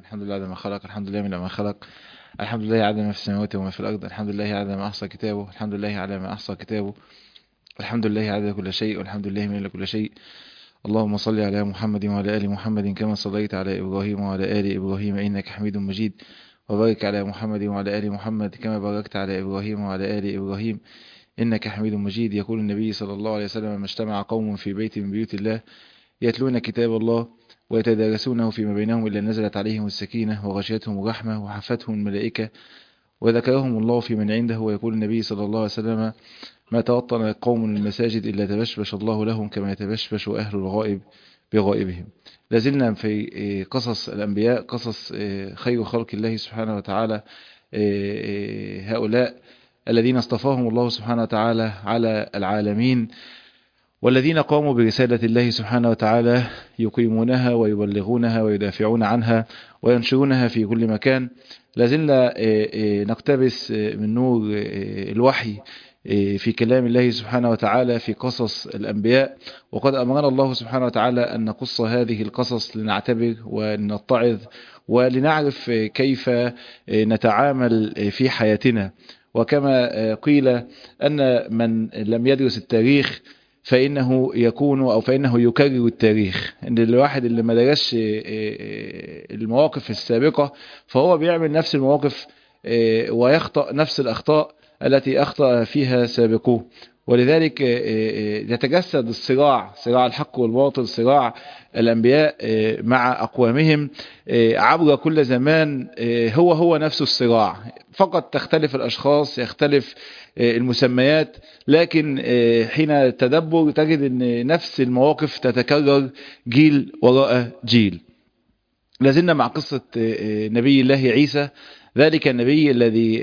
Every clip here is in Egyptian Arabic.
الحمد لله عدد ما خلق الحمد لله من ما خلق الحمد لله عدد ما في السماوات وما في الأرض الحمد لله عدد ما أحصى كتابه الحمد لله على ما أحصى كتابه الحمد لله عدد كل شيء والحمد لله من كل شيء اللهم صل على محمد وعلى آل محمد كما صليت على إبراهيم وعلى آل إبراهيم إنك حميد مجيد وبارك على محمد وعلى آل محمد كما باركت على إبراهيم وعلى آل إبراهيم إنك حميد مجيد يقول النبي صلى الله عليه وسلم ما اجتمع قوم في بيت من بيوت الله يتلون كتاب الله ويتدارسونه فيما بينهم إلا نزلت عليهم السكينة وغشيتهم الرحمة وحفتهم الملائكة وذكرهم الله في من عنده ويقول النبي صلى الله عليه وسلم ما توطن قوم المساجد إلا تبشبش الله لهم كما يتبشبش أهل الغائب بغائبهم لازلنا في قصص الأنبياء قصص خير خلق الله سبحانه وتعالى هؤلاء الذين اصطفاهم الله سبحانه وتعالى على العالمين والذين قاموا برسالة الله سبحانه وتعالى يقيمونها ويبلغونها ويدافعون عنها وينشرونها في كل مكان لازلنا نقتبس من نور الوحي في كلام الله سبحانه وتعالى في قصص الأنبياء وقد أمرنا الله سبحانه وتعالى أن نقص هذه القصص لنعتبر ونتعظ ولنعرف كيف نتعامل في حياتنا وكما قيل أن من لم يدرس التاريخ فإنه يكون أو فإنه يكرر التاريخ إن الواحد اللي ما درسش المواقف السابقة فهو بيعمل نفس المواقف ويخطأ نفس الأخطاء التي أخطأ فيها سابقوه ولذلك يتجسد الصراع صراع الحق والباطل صراع الأنبياء مع أقوامهم عبر كل زمان هو هو نفس الصراع فقط تختلف الأشخاص يختلف المسميات لكن حين تدبر تجد أن نفس المواقف تتكرر جيل وراء جيل لازلنا مع قصة نبي الله عيسى ذلك النبي الذي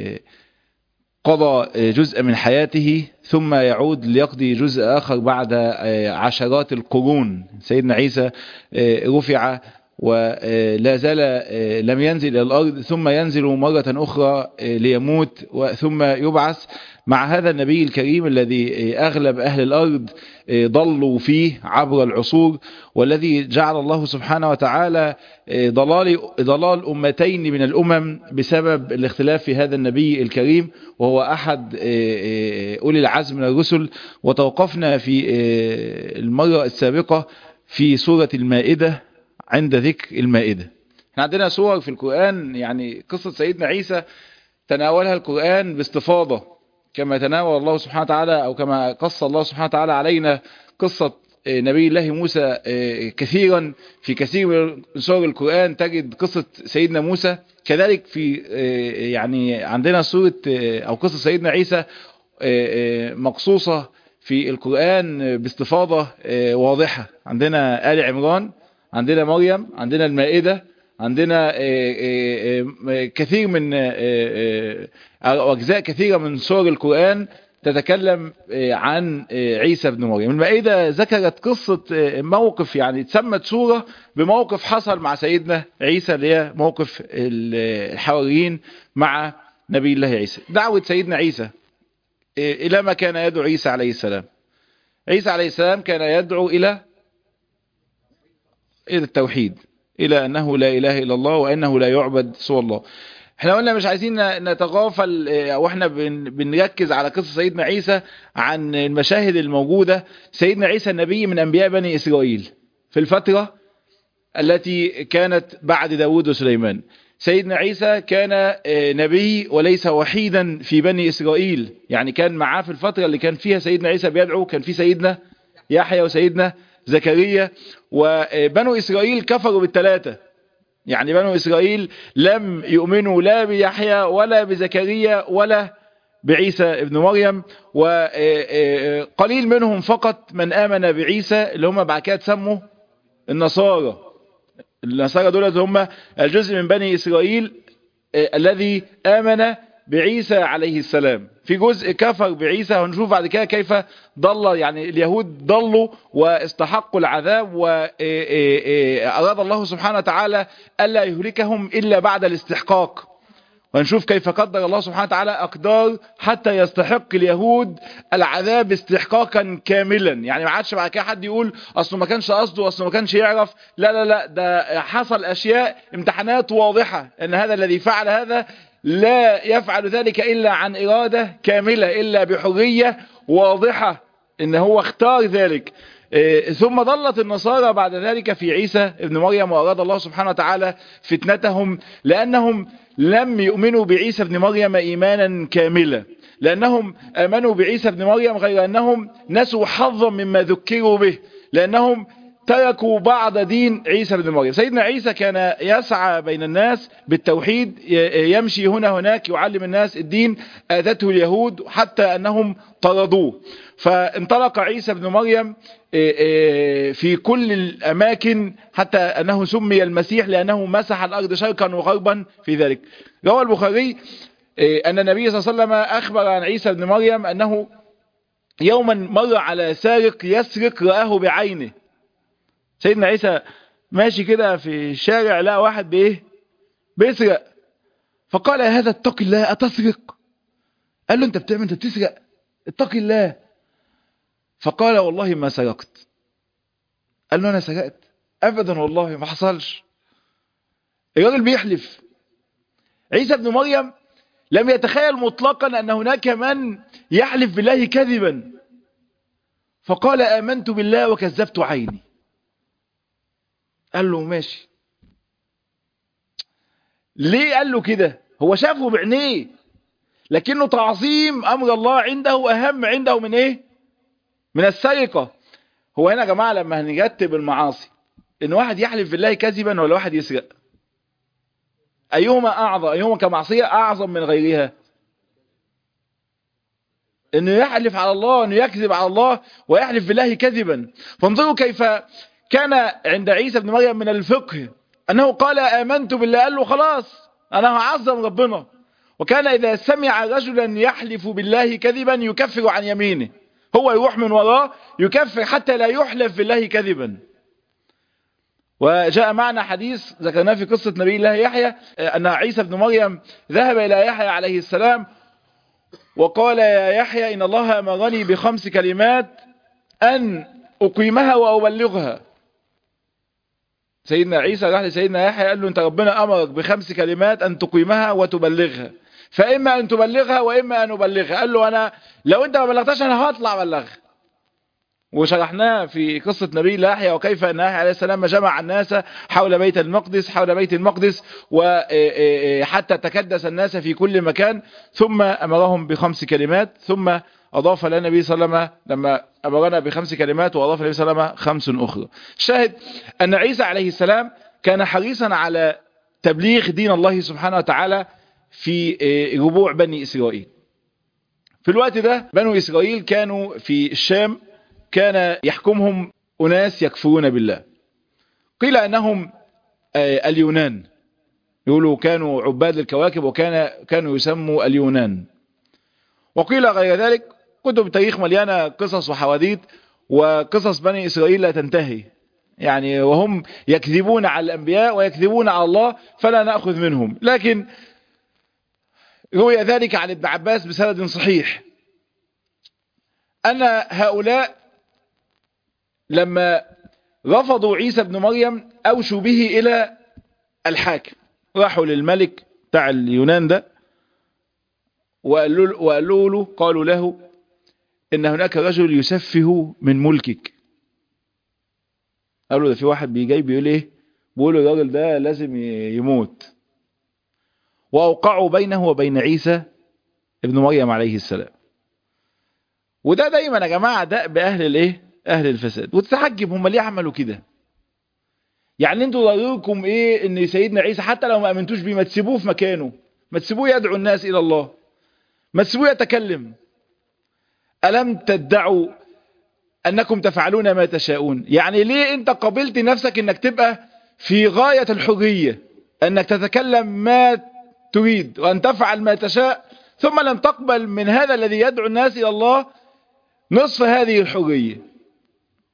قضى جزء من حياته ثم يعود ليقضي جزء آخر بعد عشرات القرون سيدنا عيسى رفع ولا زال لم ينزل إلى الأرض ثم ينزل مرة أخرى ليموت ثم يبعث مع هذا النبي الكريم الذي أغلب أهل الأرض ضلوا فيه عبر العصور والذي جعل الله سبحانه وتعالى ضلال, ضلال أمتين من الأمم بسبب الاختلاف في هذا النبي الكريم وهو أحد أولي العزم من الرسل وتوقفنا في المرة السابقة في سورة المائدة عند ذكر المائدة احنا عندنا صور في القرآن يعني قصة سيدنا عيسى تناولها القرآن باستفاضة كما تناول الله سبحانه وتعالى أو كما قص الله سبحانه وتعالى علينا قصة نبي الله موسى كثيرا في كثير من سور القرآن تجد قصة سيدنا موسى كذلك في يعني عندنا سورة أو قصة سيدنا عيسى مقصوصة في القرآن باستفاضة واضحة عندنا آل عمران عندنا مريم عندنا المائدة عندنا كثير من أجزاء كثيرة من سور القرآن تتكلم عن عيسى بن مريم المائدة ذكرت قصة موقف يعني تسمت سورة بموقف حصل مع سيدنا عيسى اللي هي موقف الحواريين مع نبي الله عيسى دعوة سيدنا عيسى إلى ما كان يدعو عيسى عليه السلام عيسى عليه السلام كان يدعو إلى إلى التوحيد إلى أنه لا إله إلا الله وأنه لا يعبد سوى الله احنا قلنا مش عايزين نتغافل او احنا بنركز على قصة سيدنا عيسى عن المشاهد الموجودة سيدنا عيسى النبي من انبياء بني اسرائيل في الفترة التي كانت بعد داود وسليمان سيدنا عيسى كان نبي وليس وحيدا في بني اسرائيل يعني كان معاه في الفترة اللي كان فيها سيدنا عيسى بيدعو كان في سيدنا يحيى وسيدنا زكريا وبنو إسرائيل كفروا بالثلاثة يعني بنو إسرائيل لم يؤمنوا لا بيحيى ولا بزكريا ولا بعيسى ابن مريم وقليل منهم فقط من آمن بعيسى اللي هم بعد كده تسموا النصارى النصارى دول هم الجزء من بني إسرائيل الذي آمن بعيسى عليه السلام في جزء كفر بعيسى هنشوف بعد كده كيف ضل يعني اليهود ضلوا واستحقوا العذاب وأراد الله سبحانه وتعالى ألا يهلكهم إلا بعد الاستحقاق ونشوف كيف قدر الله سبحانه وتعالى أقدار حتى يستحق اليهود العذاب استحقاقا كاملا يعني ما عادش بعد كده حد يقول أصله ما كانش قصده أصله ما كانش يعرف لا لا لا ده حصل أشياء امتحانات واضحة أن هذا الذي فعل هذا لا يفعل ذلك إلا عن إرادة كاملة إلا بحرية واضحة إن هو اختار ذلك ثم ضلت النصارى بعد ذلك في عيسى ابن مريم وأراد الله سبحانه وتعالى فتنتهم لأنهم لم يؤمنوا بعيسى ابن مريم إيمانا كاملا لأنهم آمنوا بعيسى ابن مريم غير أنهم نسوا حظا مما ذكروا به لأنهم تركوا بعض دين عيسى بن مريم سيدنا عيسى كان يسعى بين الناس بالتوحيد يمشي هنا هناك يعلم الناس الدين آذته اليهود حتى أنهم طردوه فانطلق عيسى بن مريم في كل الأماكن حتى أنه سمي المسيح لأنه مسح الأرض شرقا وغربا في ذلك روى البخاري أن النبي صلى الله عليه وسلم أخبر عن عيسى بن مريم أنه يوما مر على سارق يسرق رآه بعينه سيدنا عيسى ماشي كده في الشارع لقى واحد بايه بيسرق فقال يا هذا اتق الله اتسرق قال له انت بتعمل انت بتسرق اتق الله فقال والله ما سرقت قال له انا سرقت ابدا والله ما حصلش الراجل بيحلف عيسى ابن مريم لم يتخيل مطلقا ان هناك من يحلف بالله كذبا فقال امنت بالله وكذبت عيني قال له ماشي ليه قال له كده هو شافه بعينيه لكنه تعظيم امر الله عنده اهم عنده من ايه من السرقه هو هنا يا جماعه لما هنرتب المعاصي ان واحد يحلف بالله كذبا ولا واحد يسرق ايهما اعظم ايهما كمعصيه اعظم من غيرها انه يحلف على الله انه يكذب على الله ويحلف بالله كذبا فانظروا كيف كان عند عيسى بن مريم من الفقه أنه قال آمنت بالله قال له خلاص أنا هعظم ربنا وكان إذا سمع رجلا يحلف بالله كذبا يكفر عن يمينه هو يروح من وراه يكفر حتى لا يحلف بالله كذبا وجاء معنا حديث ذكرناه في قصة نبي الله يحيى أن عيسى بن مريم ذهب إلى يحيى عليه السلام وقال يا يحيى إن الله أمرني بخمس كلمات أن أقيمها وأبلغها سيدنا عيسى راح لسيدنا يحيى قال له انت ربنا امرك بخمس كلمات ان تقيمها وتبلغها فاما ان تبلغها واما ان ابلغها قال له انا لو انت ما بلغتهاش انا هطلع ابلغها وشرحناه في قصة نبي الله يحيى وكيف أن يحيى عليه السلام جمع الناس حول بيت المقدس حول بيت المقدس وحتى تكدس الناس في كل مكان ثم أمرهم بخمس كلمات ثم أضاف لنا النبي صلى الله عليه وسلم لما أمرنا بخمس كلمات وأضاف النبي صلى الله عليه وسلم خمس أخرى شاهد أن عيسى عليه السلام كان حريصا على تبليغ دين الله سبحانه وتعالى في ربوع بني إسرائيل في الوقت ده بنو إسرائيل كانوا في الشام كان يحكمهم أناس يكفرون بالله قيل أنهم اليونان يقولوا كانوا عباد للكواكب وكان كانوا يسموا اليونان وقيل غير ذلك كتب تاريخ مليانة قصص وحواديت وقصص بني إسرائيل لا تنتهي يعني وهم يكذبون على الأنبياء ويكذبون على الله فلا نأخذ منهم لكن روي ذلك عن ابن عباس بسند صحيح أن هؤلاء لما رفضوا عيسى بن مريم أوشوا به إلى الحاكم راحوا للملك بتاع اليونان ده وقالوا, وقالوا له قالوا له ان هناك رجل يسفه من ملكك قالوا ده في واحد بيجي بيقول ايه بيقول الراجل ده لازم يموت واوقعوا بينه وبين عيسى ابن مريم عليه السلام وده دايما يا جماعه ده باهل الايه اهل الفساد وتتحجب هم ليه عملوا كده يعني انتوا ضروركم ايه ان سيدنا عيسى حتى لو ما امنتوش بيه ما تسيبوه في مكانه ما تسيبوه يدعو الناس الى الله ما تسيبوه يتكلم ألم تدعوا أنكم تفعلون ما تشاءون يعني ليه أنت قبلت نفسك أنك تبقى في غاية الحرية أنك تتكلم ما تريد وأن تفعل ما تشاء ثم لم تقبل من هذا الذي يدعو الناس إلى الله نصف هذه الحرية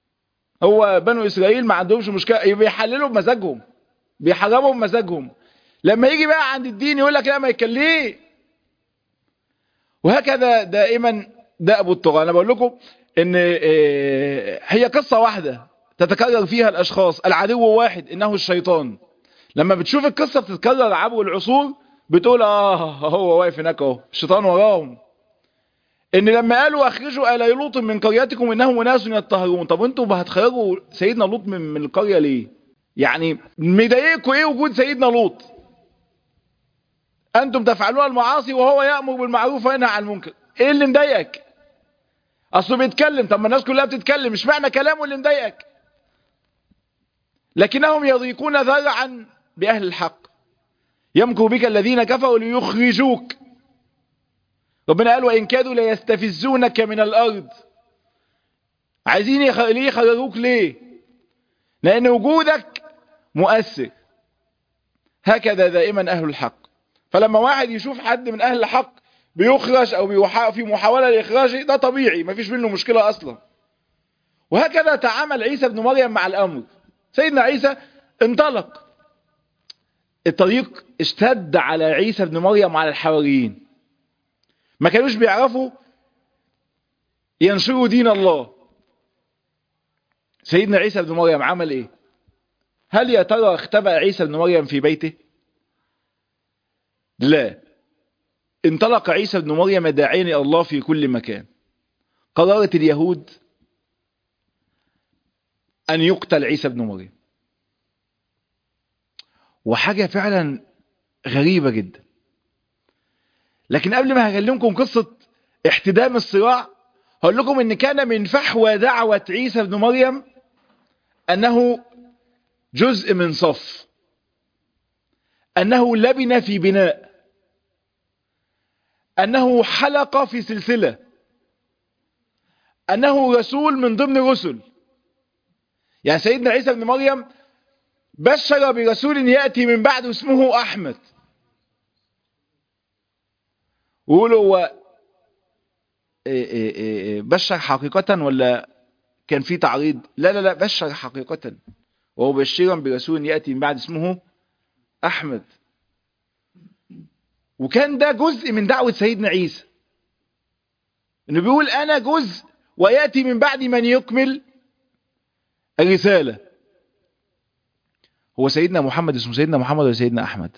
هو بنو إسرائيل ما عندهمش مشكلة بيحللوا بمزاجهم بيحرموا بمزاجهم لما يجي بقى عند الدين يقول لك لا ما يكليه وهكذا دائما ده ابو الطغى انا بقول لكم ان هي قصة واحدة تتكرر فيها الاشخاص العدو واحد انه الشيطان لما بتشوف القصة بتتكرر عبر العصور بتقول اه هو واقف هناك اهو الشيطان وراهم ان لما قالوا اخرجوا آل لوط من قريتكم انهم اناس يطهرون طب انتوا هتخرجوا سيدنا لوط من, من القرية ليه يعني مضايقكم ايه وجود سيدنا لوط انتم تفعلون المعاصي وهو يأمر بالمعروف وينهى عن المنكر ايه اللي مضايقك اصله بيتكلم طب ما الناس كلها بتتكلم مش معنى كلامه اللي مضايقك لكنهم يضيقون ذرعا باهل الحق يمكر بك الذين كفروا ليخرجوك ربنا قال وإن كادوا ليستفزونك من الأرض عايزين يخرجوك ليه لأن وجودك مؤثر هكذا دائما أهل الحق فلما واحد يشوف حد من أهل الحق بيخرج أو في محاولة لإخراجه ده طبيعي مفيش منه مشكلة أصلا وهكذا تعامل عيسى بن مريم مع الأمر سيدنا عيسى انطلق الطريق اشتد على عيسى بن مريم وعلى الحواريين ما كانوش بيعرفوا ينشروا دين الله سيدنا عيسى بن مريم عمل ايه هل يا ترى اختبأ عيسى بن مريم في بيته لا انطلق عيسى بن مريم داعيا الى الله في كل مكان قررت اليهود ان يقتل عيسى بن مريم وحاجة فعلا غريبة جدا لكن قبل ما هكلمكم قصة احتدام الصراع هقول لكم ان كان من فحوى دعوة عيسى بن مريم انه جزء من صف انه لبن في بناء انه حلقة في سلسلة انه رسول من ضمن رسل يعني سيدنا عيسى بن مريم بشر برسول يأتي من بعد اسمه أحمد وقولوا هو بشر حقيقة ولا كان في تعريض لا لا لا بشر حقيقة وهو بشيرا برسول يأتي من بعد اسمه أحمد وكان ده جزء من دعوة سيدنا عيسى انه بيقول انا جزء ويأتي من بعد من يكمل الرسالة هو سيدنا محمد اسمه سيدنا محمد ولا سيدنا احمد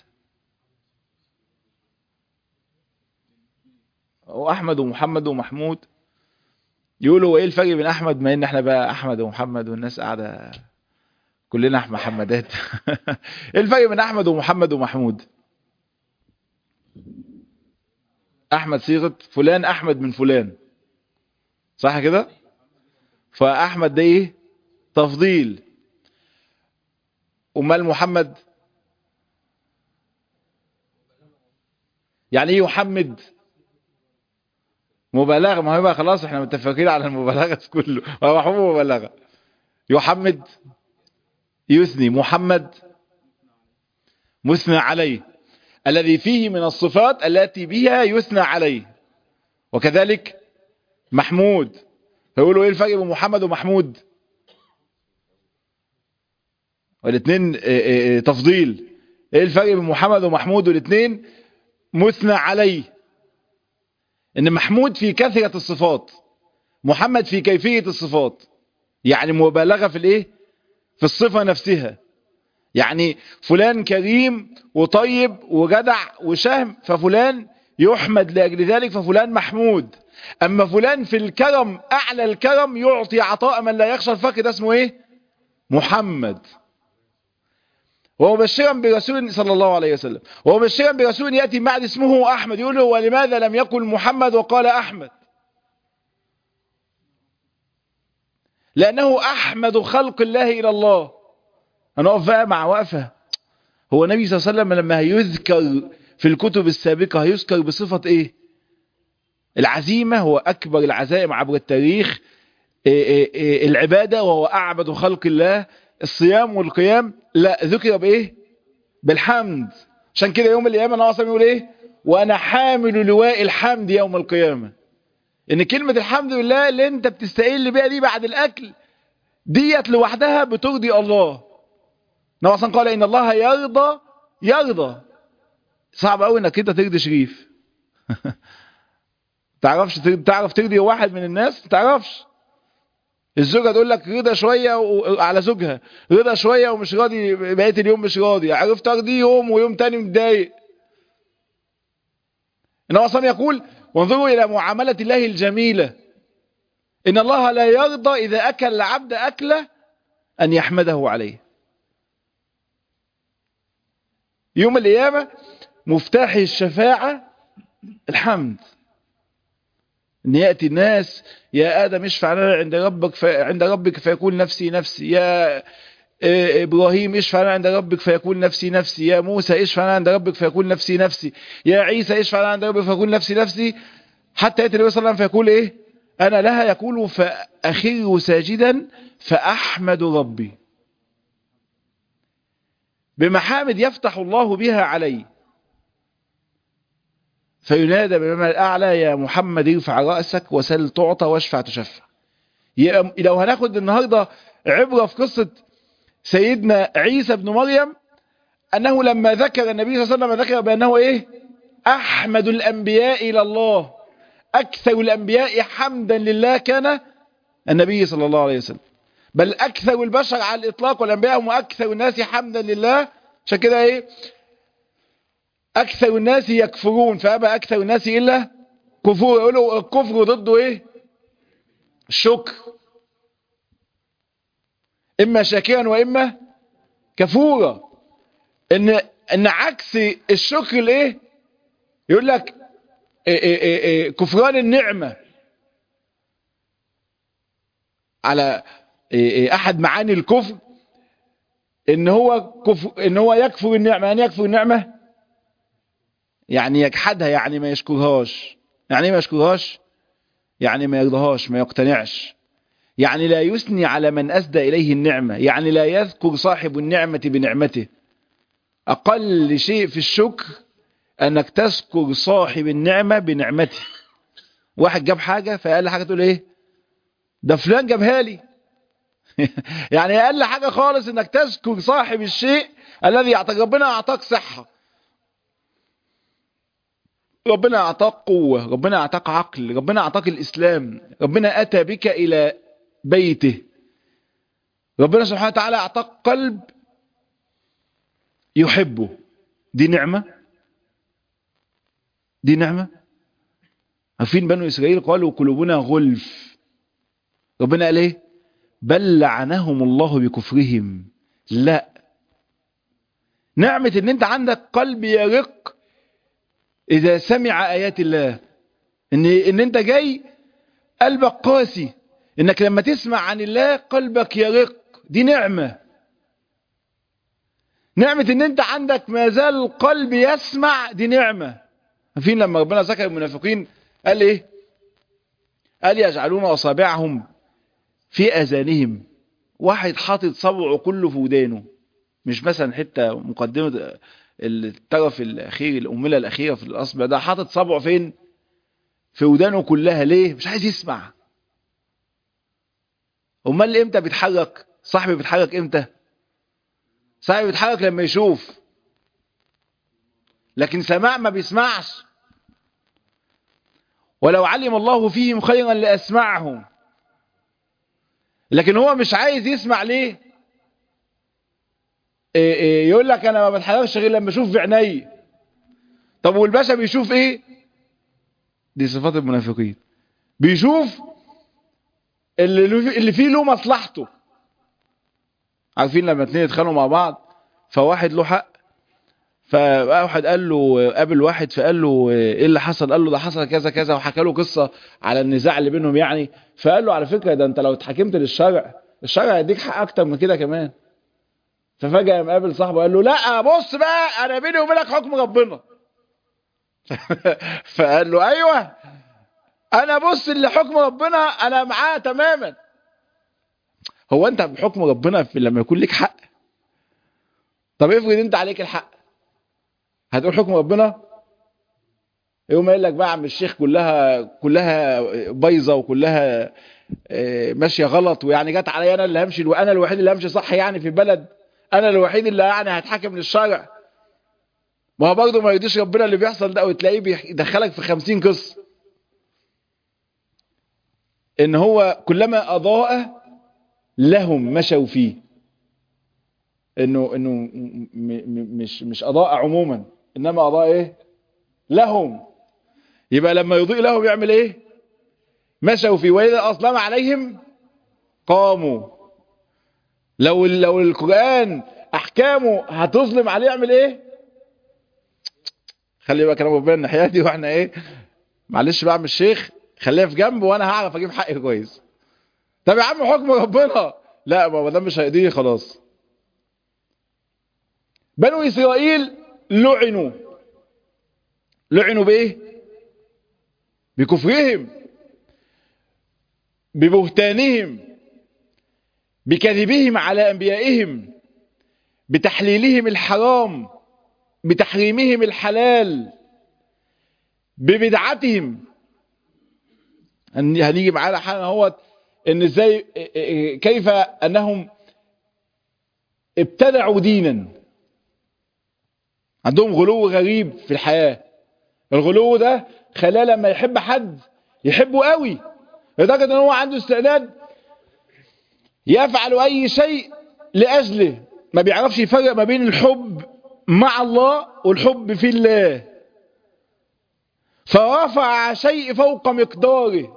هو احمد ومحمد ومحمود يقولوا ايه الفرق بين احمد ما ان احنا بقى احمد ومحمد والناس قاعده كلنا محمدات ايه الفرق بين احمد ومحمد ومحمود احمد صيغه فلان احمد من فلان صح كده فاحمد ده ايه تفضيل امال محمد يعني ايه يحمد مبالغه ما هو بقى خلاص احنا متفقين على المبالغه كله هو محمود مبالغه يحمد يثني محمد مثنى عليه الذي فيه من الصفات التي بها يثنى عليه وكذلك محمود فيقولوا ايه الفرق بين محمد ومحمود والاثنين تفضيل ايه الفرق بين محمد ومحمود والاثنين مثنى عليه ان محمود في كثرة الصفات محمد في كيفية الصفات يعني مبالغة في الايه في الصفة نفسها يعني فلان كريم وطيب وجدع وشهم ففلان يحمد لأجل ذلك ففلان محمود أما فلان في الكرم أعلى الكرم يعطي عطاء من لا يخشى الفقر ده اسمه ايه محمد ومبشرا برسول صلى الله عليه وسلم ومبشرا برسول يأتي بعد اسمه أحمد يقول له ولماذا لم يقل محمد وقال أحمد لأنه أحمد خلق الله إلى الله هنقف بقى مع وقفة هو النبي صلى الله عليه وسلم لما هيذكر في الكتب السابقة هيذكر بصفة ايه العزيمة هو أكبر العزائم عبر التاريخ إيه إيه إيه العبادة وهو أعبد خلق الله الصيام والقيام لا ذكر بايه بالحمد عشان كده يوم القيامة انا اصلا يقول ايه وانا حامل لواء الحمد يوم القيامة ان كلمة الحمد لله اللي انت بتستقل بيها دي بعد الاكل ديت لوحدها بترضي الله نبي اصلا قال ان الله يرضى يرضى صعب قوي انك انت ترضي شريف تعرفش تعرف ترضي واحد من الناس تعرفش الزوجة تقول لك رضا شوية و... على زوجها رضا شوية ومش راضي بقية اليوم مش راضي عرفت ارضي يوم ويوم تاني متضايق انما اصلا يقول وانظروا الى معاملة الله الجميلة ان الله لا يرضى اذا اكل العبد اكله ان يحمده عليه يوم القيامة مفتاح الشفاعة الحمد ان يأتي الناس يا آدم اشفع لنا عند ربك ف... عند ربك فيقول نفسي نفسي يا إبراهيم اشفع لنا عند ربك فيقول نفسي نفسي يا موسى اشفع لنا عند ربك فيقول نفسي نفسي يا عيسى اشفع لنا عند ربك فيقول نفسي نفسي حتى يأتي النبي صلى الله عليه وسلم فيقول ايه انا لها يقول فأخر ساجدا فأحمد ربي بمحامد يفتح الله بها علي فينادى بالمعنى الأعلى يا محمد ارفع رأسك وسل تعطى واشفع تشفع لو هناخد النهاردة عبرة في قصة سيدنا عيسى بن مريم أنه لما ذكر النبي صلى الله عليه وسلم ذكر بأنه إيه أحمد الأنبياء إلى الله أكثر الأنبياء حمدا لله كان النبي صلى الله عليه وسلم بل أكثر البشر على الإطلاق والأنبياء هم أكثر الناس حمدا لله عشان كده إيه أكثر الناس يكفرون فأبى أكثر الناس إلا كفور يقولوا الكفر ضده إيه الشكر إما شاكرا وإما كفورا إن إن عكس الشكر الإيه يقول لك إيه إيه إيه كفران النعمة على احد معاني الكفر ان هو كفر ان هو يكفر النعمه يعني يكفر النعمه يعني يجحدها يعني ما يشكرهاش يعني ما يشكرهاش يعني ما يرضاهاش ما يقتنعش يعني لا يثني على من اسدى اليه النعمه يعني لا يذكر صاحب النعمه بنعمته اقل شيء في الشكر انك تذكر صاحب النعمه بنعمته واحد جاب حاجه فقال حاجه تقول ايه ده فلان جابها لي يعني اقل حاجة خالص انك تذكر صاحب الشيء الذي اعطاك ربنا اعطاك صحة ربنا اعطاك قوة ربنا اعطاك عقل ربنا اعطاك الاسلام ربنا اتى بك الى بيته ربنا سبحانه وتعالى اعطاك قلب يحبه دي نعمة دي نعمة عارفين بنو اسرائيل قالوا قلوبنا غلف ربنا قال ايه بل لعنهم الله بكفرهم لا نعمة ان انت عندك قلب يرق اذا سمع ايات الله ان, إن انت جاي قلبك قاسي انك لما تسمع عن الله قلبك يرق دي نعمة نعمة ان انت عندك ما زال القلب يسمع دي نعمة عارفين لما ربنا ذكر المنافقين قال ايه قال يجعلون اصابعهم في اذانهم واحد حاطط صبعه كله في ودانه مش مثلا حته مقدمه الطرف الاخير الامله الاخيره في الاصبع ده حاطط صبعه فين في ودانه كلها ليه مش عايز يسمع امال امتى بيتحرك صاحبي بيتحرك امتى صاحبي بيتحرك لما يشوف لكن سماع ما بيسمعش ولو علم الله فيهم خيرا لاسمعهم لكن هو مش عايز يسمع ليه إيه إيه يقول لك انا ما بتحركش غير لما اشوف بعيني طب والباشا بيشوف ايه دي صفات المنافقين بيشوف اللي اللي فيه له مصلحته عارفين لما اتنين يتخانقوا مع بعض فواحد له حق فواحد قال له قابل واحد فقال له ايه اللي حصل قال له ده حصل كذا كذا وحكى له قصة على النزاع اللي بينهم يعني فقال له على فكرة ده انت لو اتحكمت للشرع الشرع هيديك حق اكتر من كده كمان ففجأة قام قابل صاحبه قال له لا بص بقى انا بيني وبينك حكم ربنا فقال له ايوه انا بص اللي حكم ربنا انا معاه تماما هو انت بحكم ربنا في لما يكون لك حق طب افرض انت عليك الحق هتقول حكم ربنا يقوم قايل لك بقى عم الشيخ كلها كلها بايظه وكلها ماشيه غلط ويعني جت عليا انا اللي همشي وانا الوحيد اللي همشي صح يعني في البلد انا الوحيد اللي يعني هتحاكم للشرع ما هو برضه ما يرضيش ربنا اللي بيحصل ده وتلاقيه بيدخلك في خمسين قصة ان هو كلما اضاء لهم مشوا فيه انه انه م م مش مش اضاء عموما انما اضاء ايه لهم يبقى لما يضيء لهم يعمل ايه مشوا فيه واذا اظلم عليهم قاموا لو لو القران احكامه هتظلم عليه يعمل ايه خلي بقى كلام ربنا الناحيه دي واحنا ايه معلش بعمل الشيخ خليها في جنب وانا هعرف اجيب حقي كويس طب يا عم حكم ربنا لا ما دام مش هيقضيه خلاص بنو اسرائيل لعنوا لعنوا بايه بكفرهم ببهتانهم بكذبهم على انبيائهم بتحليلهم الحرام بتحريمهم الحلال ببدعتهم هنيجي معانا حالا هو ان ازاي كيف انهم ابتدعوا دينا عندهم غلو غريب في الحياة الغلو ده خلاه لما يحب حد يحبه قوي لدرجة ان هو عنده استعداد يفعل اي شيء لاجله ما بيعرفش يفرق ما بين الحب مع الله والحب في الله فرفع شيء فوق مقداره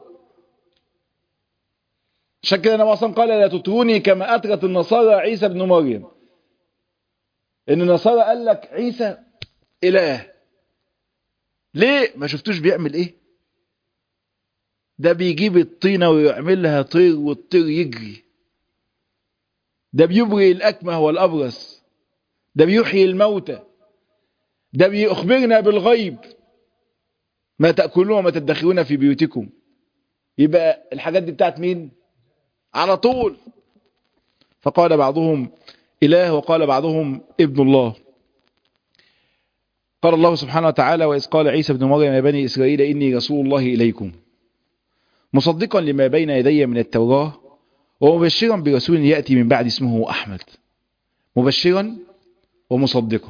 عشان كده النبي اصلا قال لا تطروني كما اترت النصارى عيسى ابن مريم ان النصارى قال لك عيسى اله ليه ما شفتوش بيعمل ايه ده بيجيب الطينة ويعملها طير والطير يجري ده بيبرئ الأكمه والأبرص ده بيحيي الموتى ده بيخبرنا بالغيب ما تأكلون وما تدخرون في بيوتكم يبقى الحاجات دي بتاعت مين على طول فقال بعضهم إله وقال بعضهم ابن الله قال الله سبحانه وتعالى وإذ قال عيسى بن مريم يا بني إسرائيل إني رسول الله إليكم مصدقا لما بين يدي من التوراة ومبشرا برسول يأتي من بعد اسمه أحمد مبشرا ومصدقا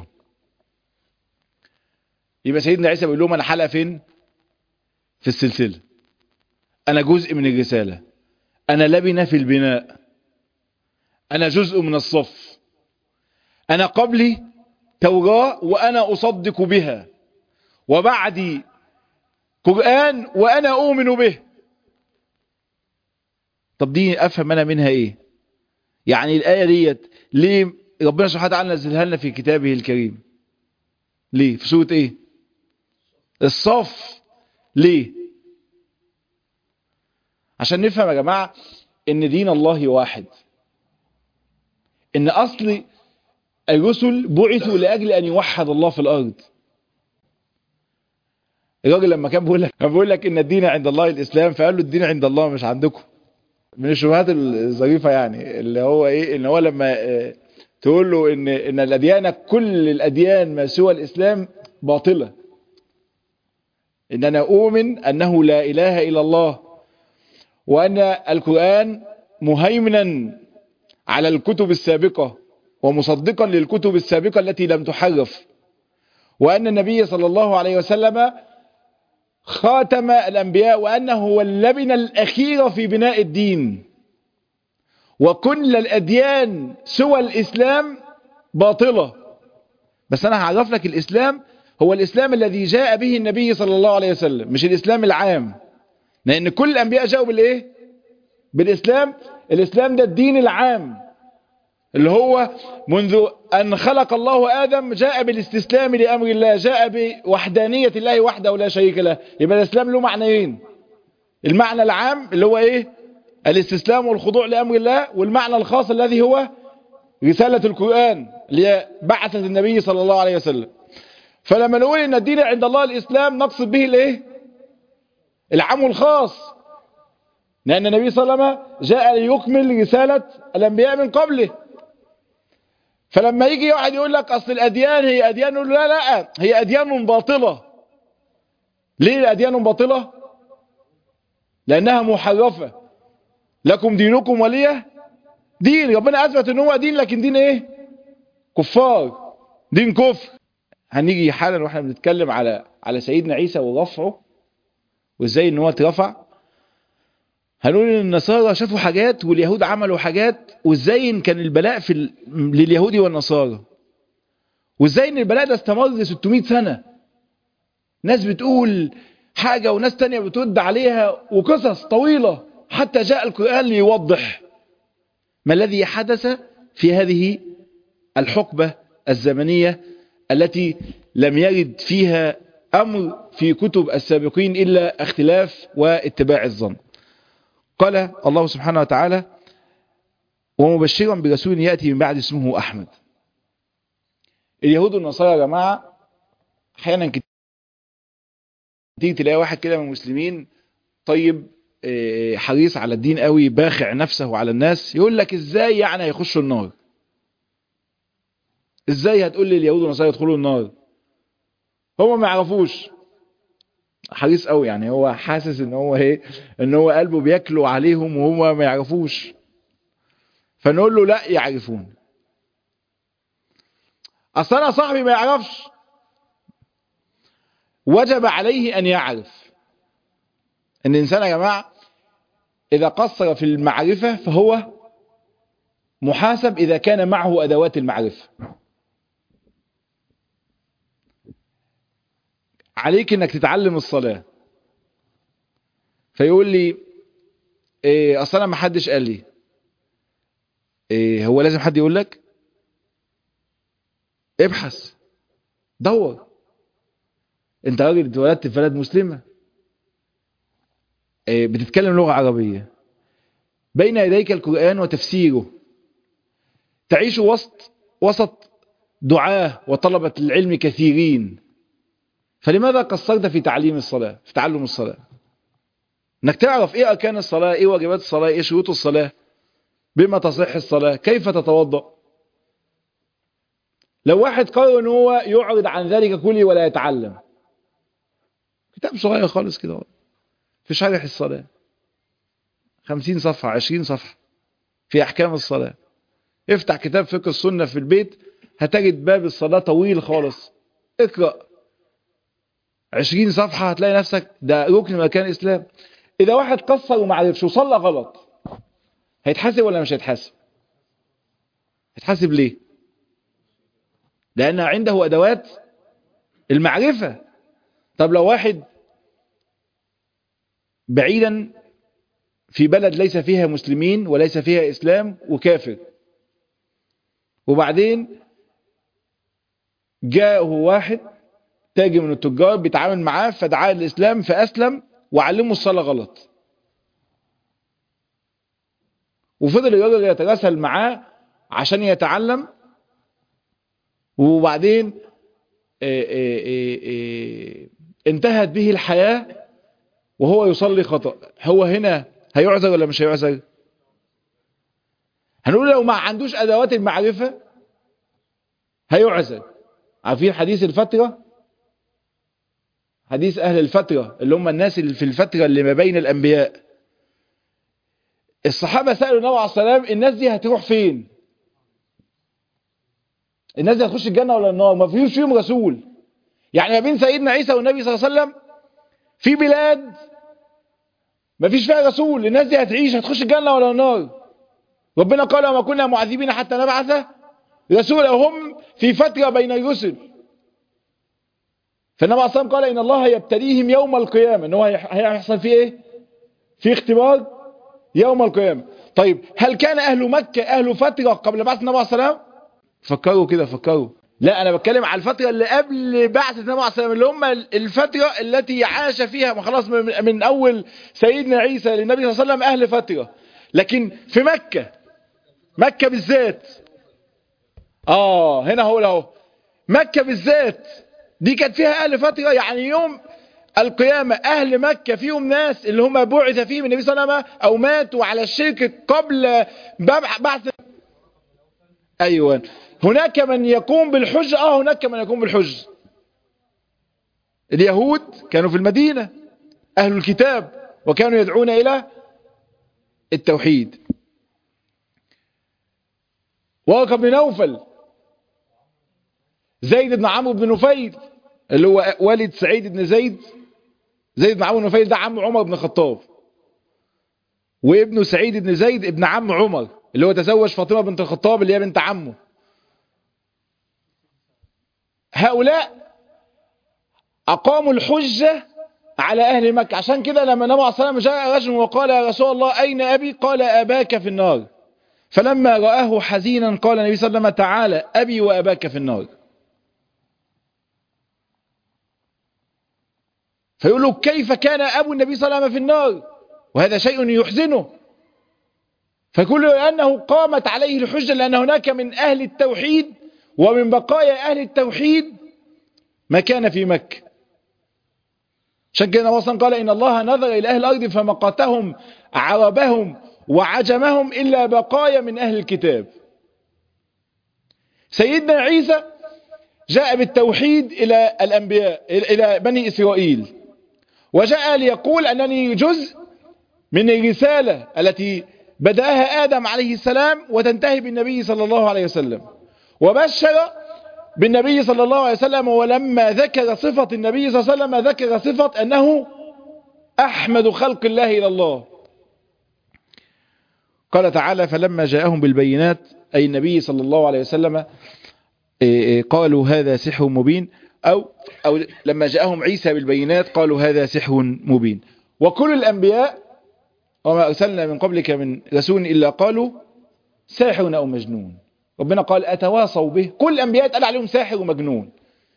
يبقى سيدنا عيسى بيقول لهم أنا حلقة فين في السلسلة أنا جزء من الرسالة أنا لبنة في البناء أنا جزء من الصف أنا قبلي توراة وأنا أصدق بها وبعدي قرآن وأنا أؤمن به طب دي أفهم أنا منها إيه يعني الآية ديت ليه ربنا سبحانه وتعالى نزلها لنا في كتابه الكريم ليه في سورة إيه الصف ليه عشان نفهم يا جماعة ان دين الله واحد ان اصل الرسل بعثوا لاجل ان يوحد الله في الارض الراجل لما كان بيقول لك كان بيقول لك ان الدين عند الله الاسلام فقال له الدين عند الله مش عندكم من الشبهات الظريفه يعني اللي هو ايه ان هو لما اه تقول له ان ان الاديان كل الاديان ما سوى الاسلام باطله ان انا اؤمن انه لا اله الا الله وأن القرآن مهيمنا على الكتب السابقة ومصدقا للكتب السابقة التي لم تحرف وأن النبي صلى الله عليه وسلم خاتم الأنبياء وأنه هو اللبنة الأخيرة في بناء الدين وكل الأديان سوى الإسلام باطلة بس أنا هعرف لك الإسلام هو الإسلام الذي جاء به النبي صلى الله عليه وسلم مش الإسلام العام لأن كل الأنبياء جاءوا بالإيه بالإسلام الإسلام ده الدين العام اللي هو منذ أن خلق الله آدم جاء بالاستسلام لأمر الله جاء بوحدانية الله وحده لا شريك له يبقى الإسلام له معنيين المعنى العام اللي هو إيه الاستسلام والخضوع لأمر الله والمعنى الخاص الذي هو رسالة القرآن اللي بعثت النبي صلى الله عليه وسلم فلما نقول ان الدين عند الله الإسلام نقصد به الايه العام والخاص لأن النبي صلى الله عليه وسلم جاء ليكمل رسالة الأنبياء من قبله فلما يجي واحد يقول لك أصل الأديان هي أديان يقول لا لا هي أديان باطلة ليه الأديان باطلة لأنها محرفة لكم دينكم وليه دين ربنا أثبت ان هو دين لكن دين ايه كفار دين كفر هنيجي حالا واحنا بنتكلم على على سيدنا عيسى ورفعه وازاي ان هو اترفع هنقول ان النصارى شافوا حاجات واليهود عملوا حاجات وازاي ان كان البلاء في ال... لليهود والنصارى وازاي ان البلاء ده استمر 600 سنة ناس بتقول حاجة وناس تانية بترد عليها وقصص طويلة حتى جاء القرآن ليوضح ما الذي حدث في هذه الحقبة الزمنية التي لم يرد فيها أمر في كتب السابقين إلا اختلاف واتباع الظن قال الله سبحانه وتعالى ومبشرا برسول يأتي من بعد اسمه أحمد اليهود والنصارى يا جماعة أحيانا كتير تلاقي واحد كده من المسلمين طيب حريص على الدين قوي باخع نفسه على الناس يقول لك ازاي يعني هيخشوا النار ازاي هتقول لي اليهود والنصارى يدخلوا النار هم ما يعرفوش حريص قوي يعني هو حاسس ان هو ايه ان هو قلبه بياكلوا عليهم وهم ما يعرفوش فنقول له لا يعرفون اصل انا صاحبي ما يعرفش وجب عليه ان يعرف ان الانسان يا جماعه اذا قصر في المعرفه فهو محاسب اذا كان معه ادوات المعرفه عليك انك تتعلم الصلاة فيقول لي إيه اصلا انا ما حدش قال لي إيه هو لازم حد يقول لك ابحث دور انت راجل اتولدت في بلد مسلمة إيه بتتكلم لغة عربية بين يديك القرآن وتفسيره تعيش وسط وسط دعاه وطلبة العلم كثيرين فلماذا قصرت في تعليم الصلاة في تعلم الصلاة انك تعرف ايه اركان الصلاة ايه واجبات الصلاة ايه شروط الصلاة بما تصح الصلاة كيف تتوضأ لو واحد قرر ان هو يعرض عن ذلك كله ولا يتعلم كتاب صغير خالص كده في شرح الصلاة خمسين صفحة عشرين صفحة في احكام الصلاة افتح كتاب فقه السنة في البيت هتجد باب الصلاة طويل خالص اقرأ عشرين صفحة هتلاقي نفسك ده ركن من مكان الإسلام إذا واحد قصر وما عرفش وصلى غلط هيتحاسب ولا مش هيتحاسب هيتحاسب ليه لأن عنده أدوات المعرفة طب لو واحد بعيدا في بلد ليس فيها مسلمين وليس فيها إسلام وكافر وبعدين جاءه واحد تاجر من التجار بيتعامل معاه فدعاه الإسلام فأسلم وعلمه الصلاة غلط وفضل الراجل يتراسل معاه عشان يتعلم وبعدين إيه إيه إيه انتهت به الحياة وهو يصلي خطأ هو هنا هيعذر ولا مش هيعذر هنقول لو ما عندوش أدوات المعرفة هيعذر عارفين حديث الفترة حديث أهل الفترة اللي هم الناس اللي في الفترة اللي ما بين الأنبياء الصحابة سألوا النبي عليه السلام الناس دي هتروح فين الناس دي هتخش الجنة ولا النار ما فيش فيهم رسول يعني ما بين سيدنا عيسى والنبي صلى الله عليه وسلم في بلاد ما فيش فيها رسول الناس دي هتعيش هتخش الجنة ولا النار ربنا قال وما كنا معذبين حتى نبعث رسولا هم في فترة بين الرسل فالنبي عليه الصلاة قال إن الله يبتليهم يوم القيامة إن هو هيحصل فيه إيه في اختبار يوم القيامة طيب هل كان أهل مكة أهل فترة قبل بعث النبي عليه الصلاة فكروا كده فكروا لا أنا بتكلم على الفترة اللي قبل بعث النبي عليه الصلاة اللي هم الفترة التي عاش فيها ما خلاص من, من أول سيدنا عيسى للنبي صلى الله عليه وسلم أهل فترة لكن في مكة مكة بالذات آه هنا هو له مكة بالذات دي كانت فيها أهل فترة يعني يوم القيامة أهل مكة فيهم ناس اللي هم بعث فيهم النبي صلى الله عليه وسلم أو ماتوا على الشرك قبل بعث أيوة هناك من يقوم بالحج آه هناك من يقوم بالحج اليهود كانوا في المدينة أهل الكتاب وكانوا يدعون إلى التوحيد ورقة بن نوفل زيد بن عمرو بن نفيل اللي هو والد سعيد بن زيد زيد بن عمرو بن نفيل ده عم عمر بن الخطاب وابنه سعيد بن زيد ابن عم عمر اللي هو تزوج فاطمة بنت الخطاب اللي هي بنت عمه هؤلاء أقاموا الحجة على أهل مكة عشان كده لما النبي عليه الصلاة والسلام جاء رجل وقال يا رسول الله أين أبي قال أباك في النار فلما رآه حزينا قال النبي صلى الله عليه وسلم تعالى أبي وأباك في النار فيقول له كيف كان أبو النبي صلى الله عليه وسلم في النار وهذا شيء يحزنه فيقول له لأنه قامت عليه الحجة لأن هناك من أهل التوحيد ومن بقايا أهل التوحيد ما كان في مكة عشان كده وصلا قال إن الله نظر إلى أهل الأرض فمقتهم عربهم وعجمهم إلا بقايا من أهل الكتاب سيدنا عيسى جاء بالتوحيد إلى الأنبياء إلى بني إسرائيل وجاء ليقول أنني جزء من الرسالة التي بدأها آدم عليه السلام وتنتهي بالنبي صلى الله عليه وسلم وبشر بالنبي صلى الله عليه وسلم ولما ذكر صفة النبي صلى الله عليه وسلم ذكر صفة أنه أحمد خلق الله إلى الله قال تعالى فلما جاءهم بالبينات أي النبي صلى الله عليه وسلم قالوا هذا سحر مبين أو, أو لما جاءهم عيسى بالبينات قالوا هذا سحر مبين وكل الأنبياء وما أرسلنا من قبلك من رسول إلا قالوا ساحر أو مجنون ربنا قال أتواصوا به كل الأنبياء قال عليهم ساحر ومجنون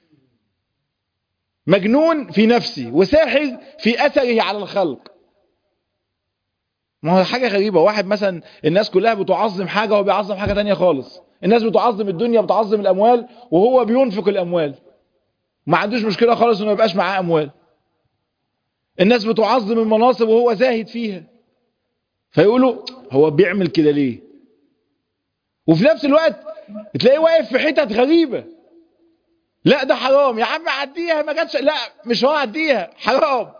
مجنون في نفسه وساحر في أثره على الخلق ما هو حاجة غريبة واحد مثلا الناس كلها بتعظم حاجة وهو بيعظم حاجة تانية خالص الناس بتعظم الدنيا بتعظم الأموال وهو بينفق الأموال ما عندوش مشكلة خالص انه يبقاش معاه أموال الناس بتعظم المناصب وهو زاهد فيها فيقولوا هو بيعمل كده ليه وفي نفس الوقت تلاقيه واقف في حتت غريبة لا ده حرام يا عم عديها ما جاتش لا مش هو عديها حرام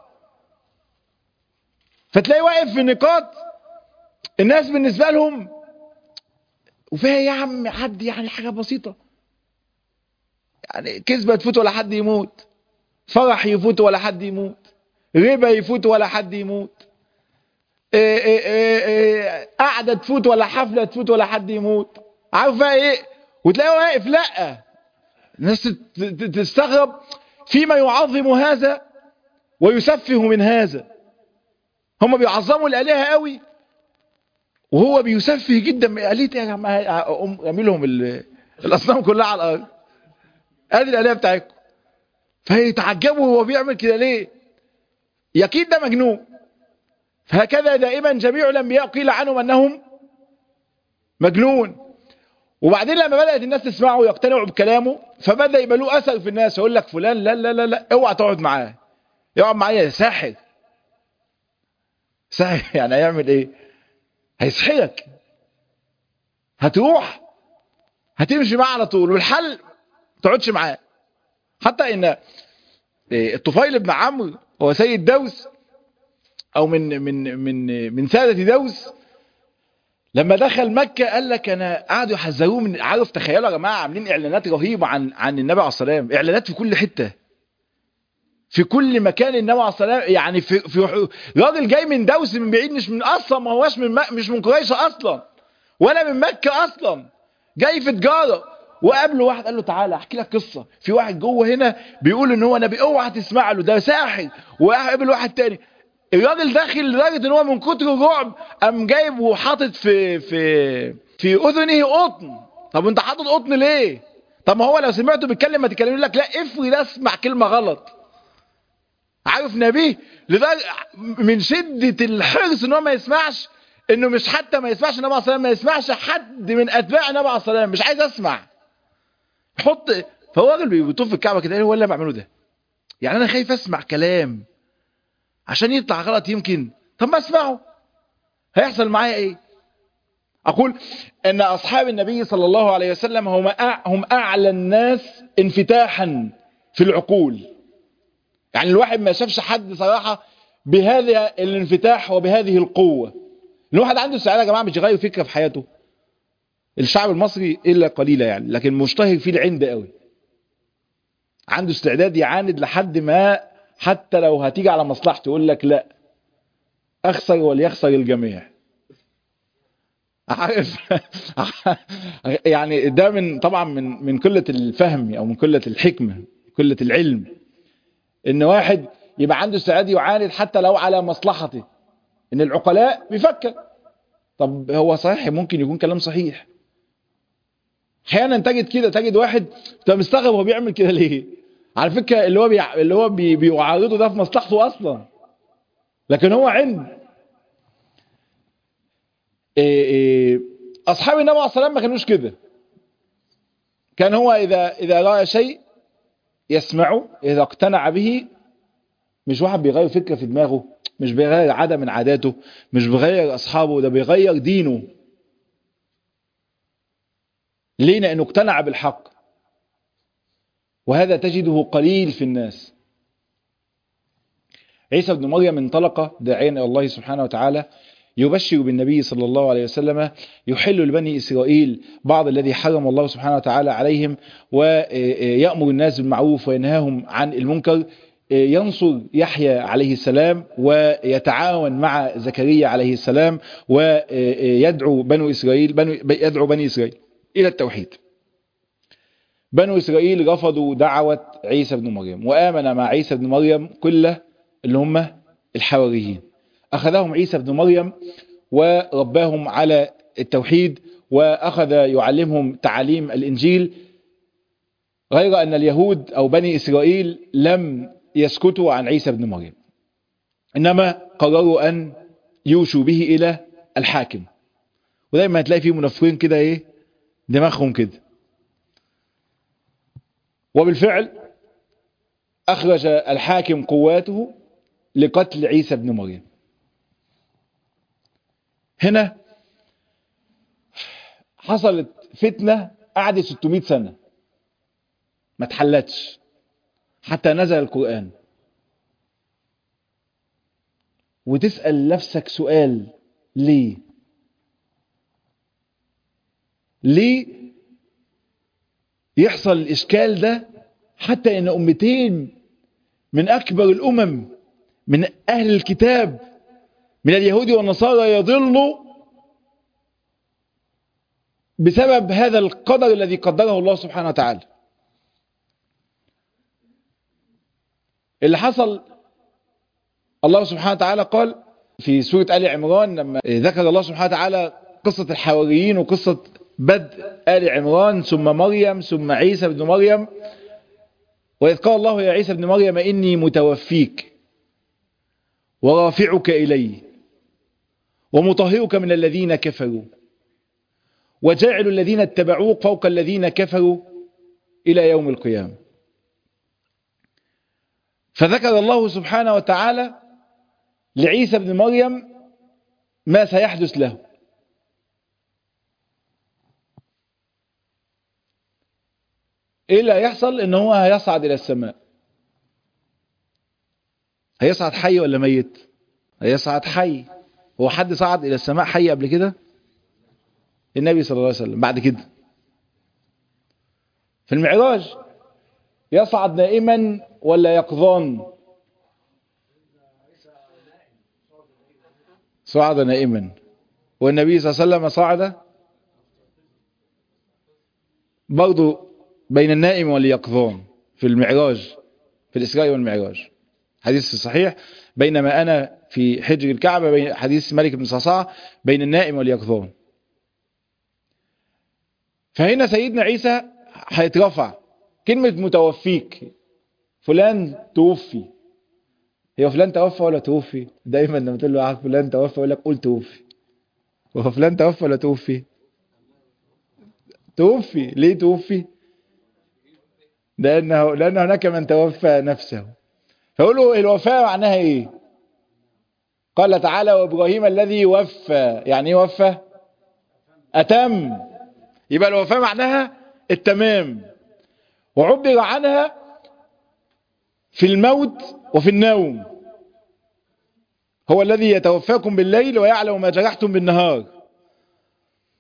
فتلاقيه واقف في نقاط الناس بالنسبة لهم وفيها يا عم عدي يعني حاجة بسيطة يعني كذبة تفوت ولا حد يموت فرح يفوت ولا حد يموت ربا يفوت ولا حد يموت إيه إيه إيه قعدة تفوت ولا حفلة تفوت ولا حد يموت عارفة ايه وتلاقيه واقف لا الناس تستغرب فيما يعظم هذا ويسفه من هذا هم بيعظموا الآلهة قوي وهو بيسفه جدا آلهة يا جماعة رمي لهم الأصنام كلها على الأرض ادي الآلهة بتاعتكم فيتعجبوا هو بيعمل كده ليه يكيد ده مجنون فهكذا دائما جميع الأنبياء قيل عنهم أنهم مجنون وبعدين لما بدأت الناس تسمعه ويقتنعوا بكلامه فبدأ يبقى له أثر في الناس يقول لك فلان لا لا لا لا اوعى تقعد معاه يقعد معايا ساحر ساحر يعني هيعمل ايه هيسحرك هتروح هتمشي معاه على طول والحل ما تقعدش معاه حتى ان الطفيل بن عمرو هو سيد دوس او من من من من سادة دوس لما دخل مكة قال لك انا قعدوا يحذروه من عارف تخيلوا يا جماعه عاملين اعلانات رهيبه عن عن النبي عليه السلام اعلانات في كل حته في كل مكان النبي عليه السلام يعني في في راجل جاي من دوس من بعيد مش من اصلا ما هواش من مش من قريش اصلا ولا من مكة اصلا جاي في تجاره وقابله واحد قال له تعالى احكي لك قصه في واحد جوه هنا بيقول ان هو نبي اوعى تسمع له ده ساحر وقابل واحد تاني الراجل داخل لدرجه ان هو من كتر الرعب قام جايب وحاطط في في في اذنه قطن طب انت حاطط قطن ليه طب ما هو لو سمعته بيتكلم ما تكلمش لك لا افرض اسمع كلمه غلط عارف نبيه لدرجه من شده الحرص ان هو ما يسمعش انه مش حتى ما يسمعش النبي عليه الصلاه ما يسمعش حد من اتباع النبي عليه الصلاه مش عايز اسمع حط فهو راجل بيطوف في الكعبه كده هو اللي انا بعمله ده يعني انا خايف اسمع كلام عشان يطلع غلط يمكن طب ما اسمعه هيحصل معايا ايه اقول ان اصحاب النبي صلى الله عليه وسلم هم هم اعلى الناس انفتاحا في العقول يعني الواحد ما شافش حد صراحة بهذا الانفتاح وبهذه القوة الواحد عنده استعداد يا جماعة مش يغير فكرة في حياته الشعب المصري إلا قليلا يعني لكن مشتهر فيه العند قوي عنده استعداد يعاند لحد ما حتى لو هتيجي على مصلحته يقول لك لا اخسر وليخسر الجميع عارف يعني ده من طبعا من من قله الفهم او من قله الحكمه قله العلم ان واحد يبقى عنده استعداد يعاند حتى لو على مصلحته ان العقلاء بيفكر طب هو صحيح ممكن يكون كلام صحيح احيانا تجد كده تجد واحد انت مستغرب هو بيعمل كده ليه على فكره اللي هو بيع... اللي هو بي... بيعارضه ده في مصلحته اصلا لكن هو علم إيه إيه اصحاب النبي عليه الصلاه والسلام ما كانوش كده كان هو اذا اذا راى شيء يسمعه اذا اقتنع به مش واحد بيغير فكره في دماغه مش بيغير عاده من عاداته مش بيغير اصحابه ده بيغير دينه ليه لانه اقتنع بالحق وهذا تجده قليل في الناس عيسى بن مريم انطلق داعيا الى الله سبحانه وتعالى يبشر بالنبي صلى الله عليه وسلم يحل لبني إسرائيل بعض الذي حرم الله سبحانه وتعالى عليهم ويأمر الناس بالمعروف وينهاهم عن المنكر ينصر يحيى عليه السلام ويتعاون مع زكريا عليه السلام ويدعو بنو إسرائيل بنو يدعو بني إسرائيل إلى التوحيد بنو إسرائيل رفضوا دعوة عيسى بن مريم وآمن مع عيسى بن مريم كل اللي هم الحواريين أخذهم عيسى بن مريم ورباهم على التوحيد وأخذ يعلمهم تعاليم الإنجيل غير أن اليهود أو بني إسرائيل لم يسكتوا عن عيسى بن مريم إنما قرروا أن يوشوا به إلى الحاكم ودايما هتلاقي فيه منافقين كده إيه دماغهم كده وبالفعل أخرج الحاكم قواته لقتل عيسى بن مريم هنا حصلت فتنة قعدت 600 سنة ما اتحلتش حتى نزل القرآن وتسأل نفسك سؤال ليه ليه يحصل الإشكال ده حتى إن أمتين من أكبر الأمم من أهل الكتاب من اليهود والنصارى يضلوا بسبب هذا القدر الذي قدره الله سبحانه وتعالى اللي حصل الله سبحانه وتعالى قال في سورة آل عمران لما ذكر الله سبحانه وتعالى قصة الحواريين وقصة بدء آل عمران ثم مريم ثم عيسى بن مريم وإذ قال الله يا عيسى بن مريم إني متوفيك ورافعك إلي ومطهرك من الذين كفروا وجاعل الذين اتبعوك فوق الذين كفروا إلى يوم القيامة فذكر الله سبحانه وتعالى لعيسى بن مريم ما سيحدث له ايه اللي هيحصل ان هو هيصعد الى السماء هيصعد حي ولا ميت هيصعد حي هو حد صعد الى السماء حي قبل كده النبي صلى الله عليه وسلم بعد كده في المعراج يصعد نائما ولا يقظان صعد نائما والنبي صلى الله عليه وسلم صعد برضو بين النائم واليقظان في المعراج في الإسراء والمعراج حديث صحيح بينما أنا في حجر الكعبة بين حديث ملك بن صعصاع بين النائم واليقظان فهنا سيدنا عيسى هيترفع كلمة متوفيك فلان توفي هي فلان توفى ولا توفي دايما لما تقول له فلان توفى يقول لك قول توفي وهو فلان توفى ولا توفي توفي ليه توفي لأنه, لأن هناك من توفى نفسه فيقولوا الوفاة معناها ايه قال تعالى وابراهيم الذي وفى يعني ايه وفى اتم يبقى الوفاة معناها التمام وعبر عنها في الموت وفي النوم هو الذي يتوفاكم بالليل ويعلم ما جرحتم بالنهار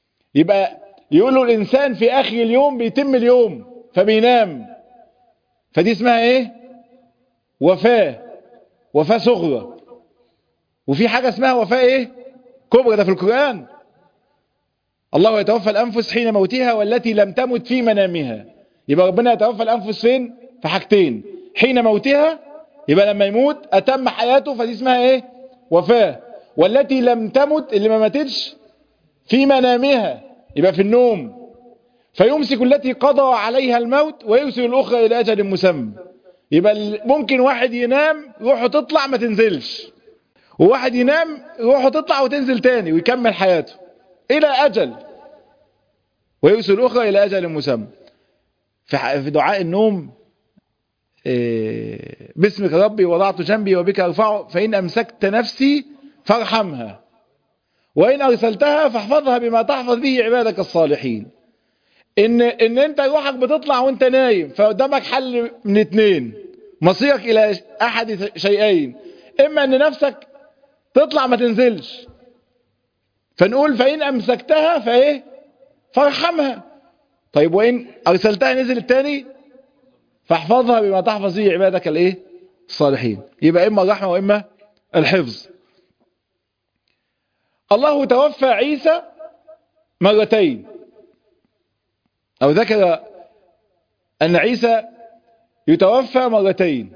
يبقى يقولوا الإنسان في آخر اليوم بيتم اليوم فبينام فدي اسمها ايه وفاة وفاة صغرى وفي حاجة اسمها وفاة ايه كبرى ده في القرآن الله يتوفى الأنفس حين موتها والتي لم تمت في منامها يبقى ربنا يتوفى الأنفس فين في حاجتين حين موتها يبقى لما يموت أتم حياته فدي اسمها ايه وفاة والتي لم تمت اللي ما ماتتش في منامها يبقى في النوم فيمسك التي قضى عليها الموت ويرسل الأخرى إلى أجل مسمى يبقى ممكن واحد ينام روحه تطلع ما تنزلش وواحد ينام روحه تطلع وتنزل تاني ويكمل حياته إلى أجل ويرسل الأخرى إلى أجل مسمى في دعاء النوم باسمك ربي وضعت جنبي وبك أرفعه فإن أمسكت نفسي فارحمها وإن أرسلتها فاحفظها بما تحفظ به عبادك الصالحين إن, إن أنت روحك بتطلع وأنت نايم فقدامك حل من اتنين مصيرك إلى أحد شيئين إما أن نفسك تطلع ما تنزلش فنقول فإن أمسكتها فإيه فارحمها طيب وإن أرسلتها نزل التاني فاحفظها بما تحفظ به عبادك الايه الصالحين يبقى إما الرحمة وإما الحفظ الله توفى عيسى مرتين أو ذكر أن عيسى يتوفى مرتين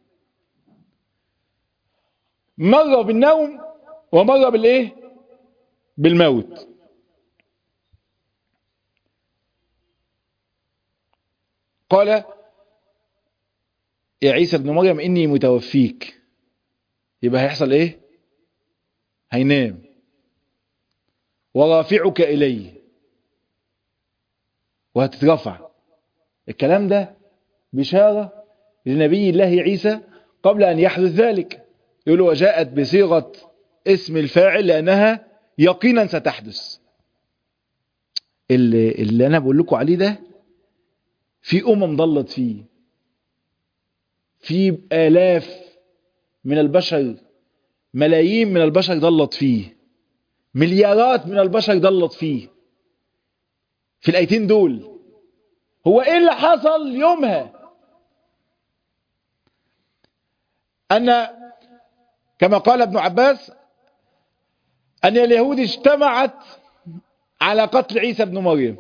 مرة بالنوم ومرة بالإيه بالموت قال يا عيسى ابن مريم إني متوفيك يبقى هيحصل إيه هينام ورافعك إلي وهتترفع الكلام ده بشارة لنبي الله عيسى قبل أن يحدث ذلك يقول وجاءت بصيغة اسم الفاعل لأنها يقينا ستحدث اللي, اللي أنا بقول لكم عليه ده في أمم ضلت فيه في آلاف من البشر ملايين من البشر ضلت فيه مليارات من البشر ضلت فيه في الآيتين دول هو ايه اللي حصل يومها ان كما قال ابن عباس ان اليهود اجتمعت على قتل عيسى ابن مريم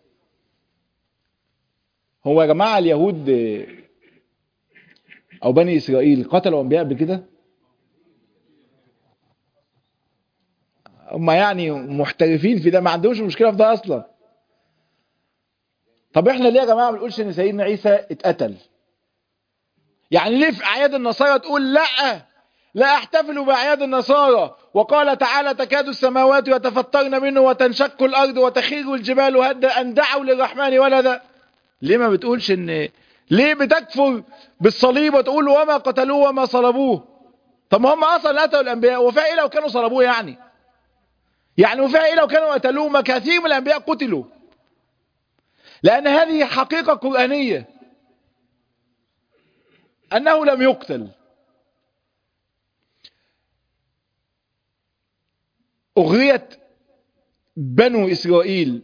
هو يا جماعة اليهود او بني اسرائيل قتلوا انبياء قبل كده هم يعني محترفين في ده ما عندهمش مشكلة في ده اصلا طب احنا ليه يا جماعة ما نقولش ان سيدنا عيسى اتقتل يعني ليه في اعياد النصارى تقول لا لا احتفلوا باعياد النصارى وقال تعالى تكاد السماوات يتفطرن منه وتنشق الارض وتخير الجبال هدا ان دعوا للرحمن ولدا ليه ما بتقولش ان ليه بتكفر بالصليب وتقول وما قتلوه وما صلبوه طب ما هم اصلا قتلوا الانبياء وفاء ايه لو كانوا صلبوه يعني يعني وفاء ايه لو كانوا قتلوه ما كثير من الانبياء قتلوا لأن هذه حقيقة قرآنية أنه لم يقتل أغريت بنو إسرائيل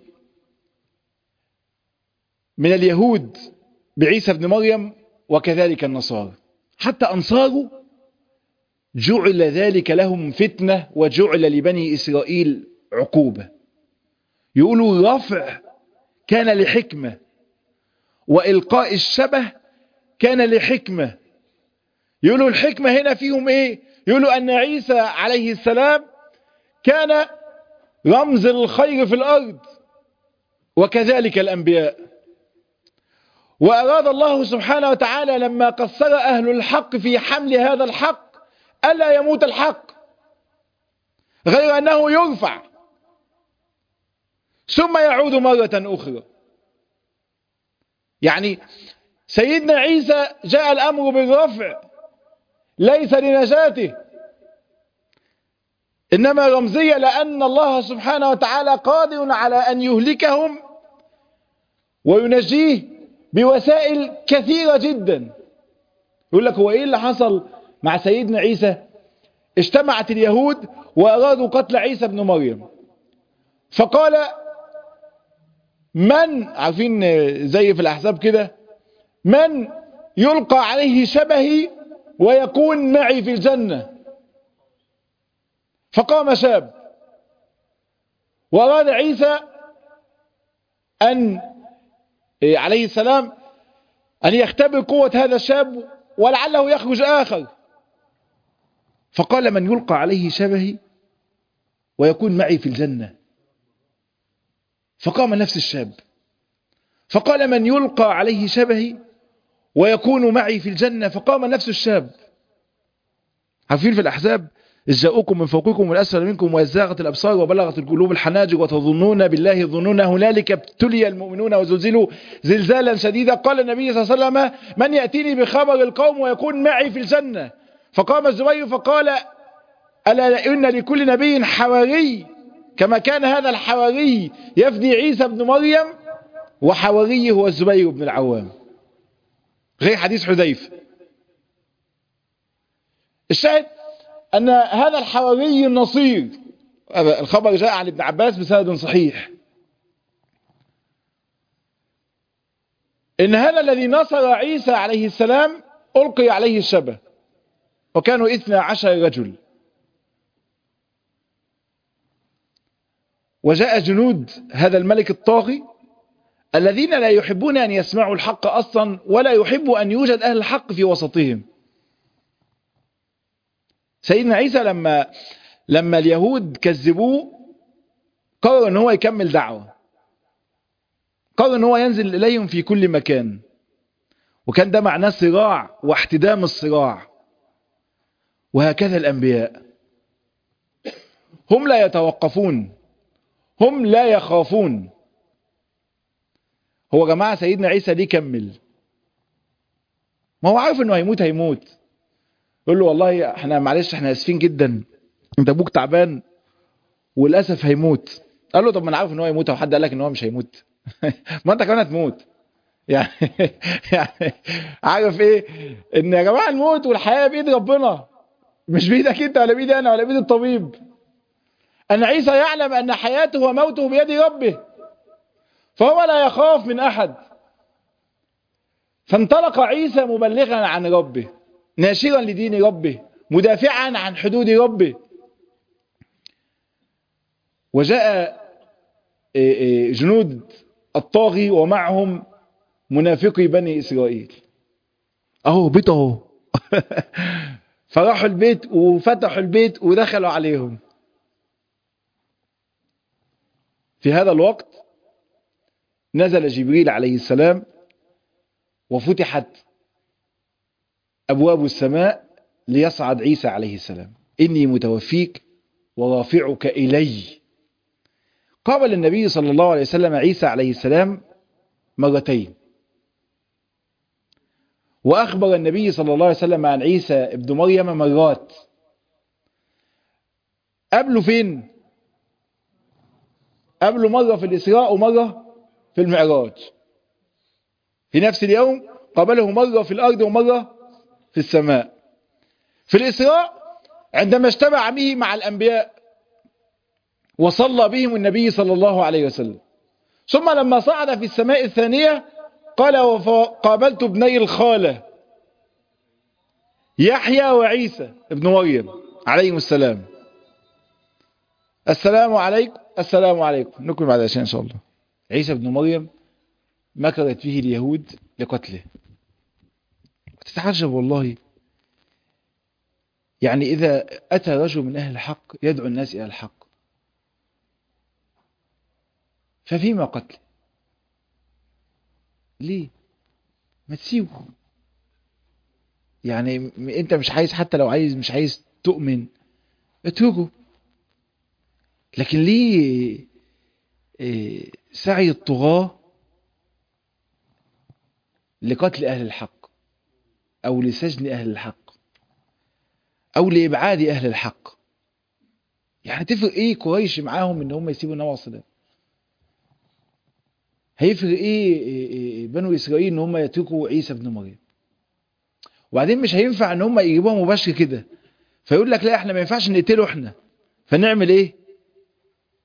من اليهود بعيسى بن مريم وكذلك النصارى حتى أنصاره جعل ذلك لهم فتنة وجعل لبني إسرائيل عقوبة يقولوا الرفع كان لحكمة وإلقاء الشبه كان لحكمة يقولوا الحكمة هنا فيهم ايه يقولوا أن عيسى عليه السلام كان رمز الخير في الأرض وكذلك الأنبياء وأراد الله سبحانه وتعالى لما قصر أهل الحق في حمل هذا الحق ألا يموت الحق غير أنه يرفع ثم يعود مرة أخرى يعني سيدنا عيسى جاء الأمر بالرفع ليس لنجاته إنما رمزية لأن الله سبحانه وتعالى قادر على أن يهلكهم وينجيه بوسائل كثيرة جدا يقول لك هو إيه اللي حصل مع سيدنا عيسى اجتمعت اليهود وأرادوا قتل عيسى بن مريم فقال من عارفين زي في الأحزاب كده من يلقى عليه شبهي ويكون معي في الجنة فقام شاب وأراد عيسى أن عليه السلام أن يختبر قوة هذا الشاب ولعله يخرج آخر فقال من يلقى عليه شبهي ويكون معي في الجنة فقام نفس الشاب فقال من يلقى عليه شبهي ويكون معي في الجنة فقام نفس الشاب عارفين في الأحزاب إذ جاءوكم من فوقكم والأسفل منكم ويزاغت الأبصار وبلغت القلوب الحناجر وتظنون بالله الظنون هنالك ابتلي المؤمنون وزلزلوا زلزالا شديدا قال النبي صلى الله عليه وسلم من يأتيني بخبر القوم ويكون معي في الجنة فقام الزبير فقال ألا إن لكل نبي حواري كما كان هذا الحواري يفدي عيسى بن مريم وحواريه هو الزبير بن العوام غير حديث حذيفه الشاهد أن هذا الحواري النصير الخبر جاء عن ابن عباس بسند صحيح إن هذا الذي نصر عيسى عليه السلام ألقي عليه الشبه وكانوا إثنى عشر رجل وجاء جنود هذا الملك الطاغي الذين لا يحبون أن يسمعوا الحق أصلا ولا يحبوا أن يوجد أهل الحق في وسطهم سيدنا عيسى لما لما اليهود كذبوه قرر ان هو يكمل دعوة قرر ان هو ينزل اليهم في كل مكان وكان ده معناه صراع واحتدام الصراع وهكذا الانبياء هم لا يتوقفون هم لا يخافون هو جماعة سيدنا عيسى ليه كمل ما هو عارف انه هيموت هيموت يقول له والله احنا معلش احنا اسفين جدا انت ابوك تعبان وللاسف هيموت قال له طب ما انا عارف ان هو هيموت او حد قال لك ان هو مش هيموت ما انت كمان هتموت يعني يعني عارف ايه ان يا جماعه الموت والحياه بايد ربنا مش بايدك انت ولا بايدي انا ولا بايد الطبيب ان عيسى يعلم ان حياته وموته بيد ربه فهو لا يخاف من احد فانطلق عيسى مبلغا عن ربه ناشرا لدين ربه مدافعا عن حدود ربه وجاء جنود الطاغي ومعهم منافقي بني إسرائيل اهو بيت اهو فراحوا البيت وفتحوا البيت ودخلوا عليهم في هذا الوقت نزل جبريل عليه السلام وفتحت أبواب السماء ليصعد عيسى عليه السلام إني متوفيك ورافعك إلي قابل النبي صلى الله عليه وسلم عيسى عليه السلام مرتين وأخبر النبي صلى الله عليه وسلم عن عيسى ابن مريم مرات قبله فين قبله مرة في الإسراء ومرة في المعراج في نفس اليوم قابله مرة في الأرض ومرة في السماء في الإسراء عندما اجتمع به مع الأنبياء وصلى بهم النبي صلى الله عليه وسلم ثم لما صعد في السماء الثانية قال وقابلت ابني الخالة يحيى وعيسى ابن مريم عليهم السلام السلام عليكم السلام عليكم نكمل بعد عشان إن شاء الله عيسى ابن مريم مكرت فيه اليهود لقتله وتتعجب والله يعني إذا أتى رجل من أهل الحق يدعو الناس إلى الحق ففيما قتل ليه ما تسيبه يعني انت مش عايز حتى لو عايز مش عايز تؤمن اتركه لكن ليه إيه سعي الطغاة لقتل أهل الحق أو لسجن أهل الحق أو لإبعاد أهل الحق يعني تفرق إيه قريش معاهم إن هم يسيبوا النبي صلى الله عليه وسلم هيفرق إيه, إيه, إيه بنو إسرائيل إن هم يتركوا عيسى ابن مريم وبعدين مش هينفع إن هم يجيبوها مباشر كده فيقول لك لا إحنا ما ينفعش نقتله إحنا فنعمل إيه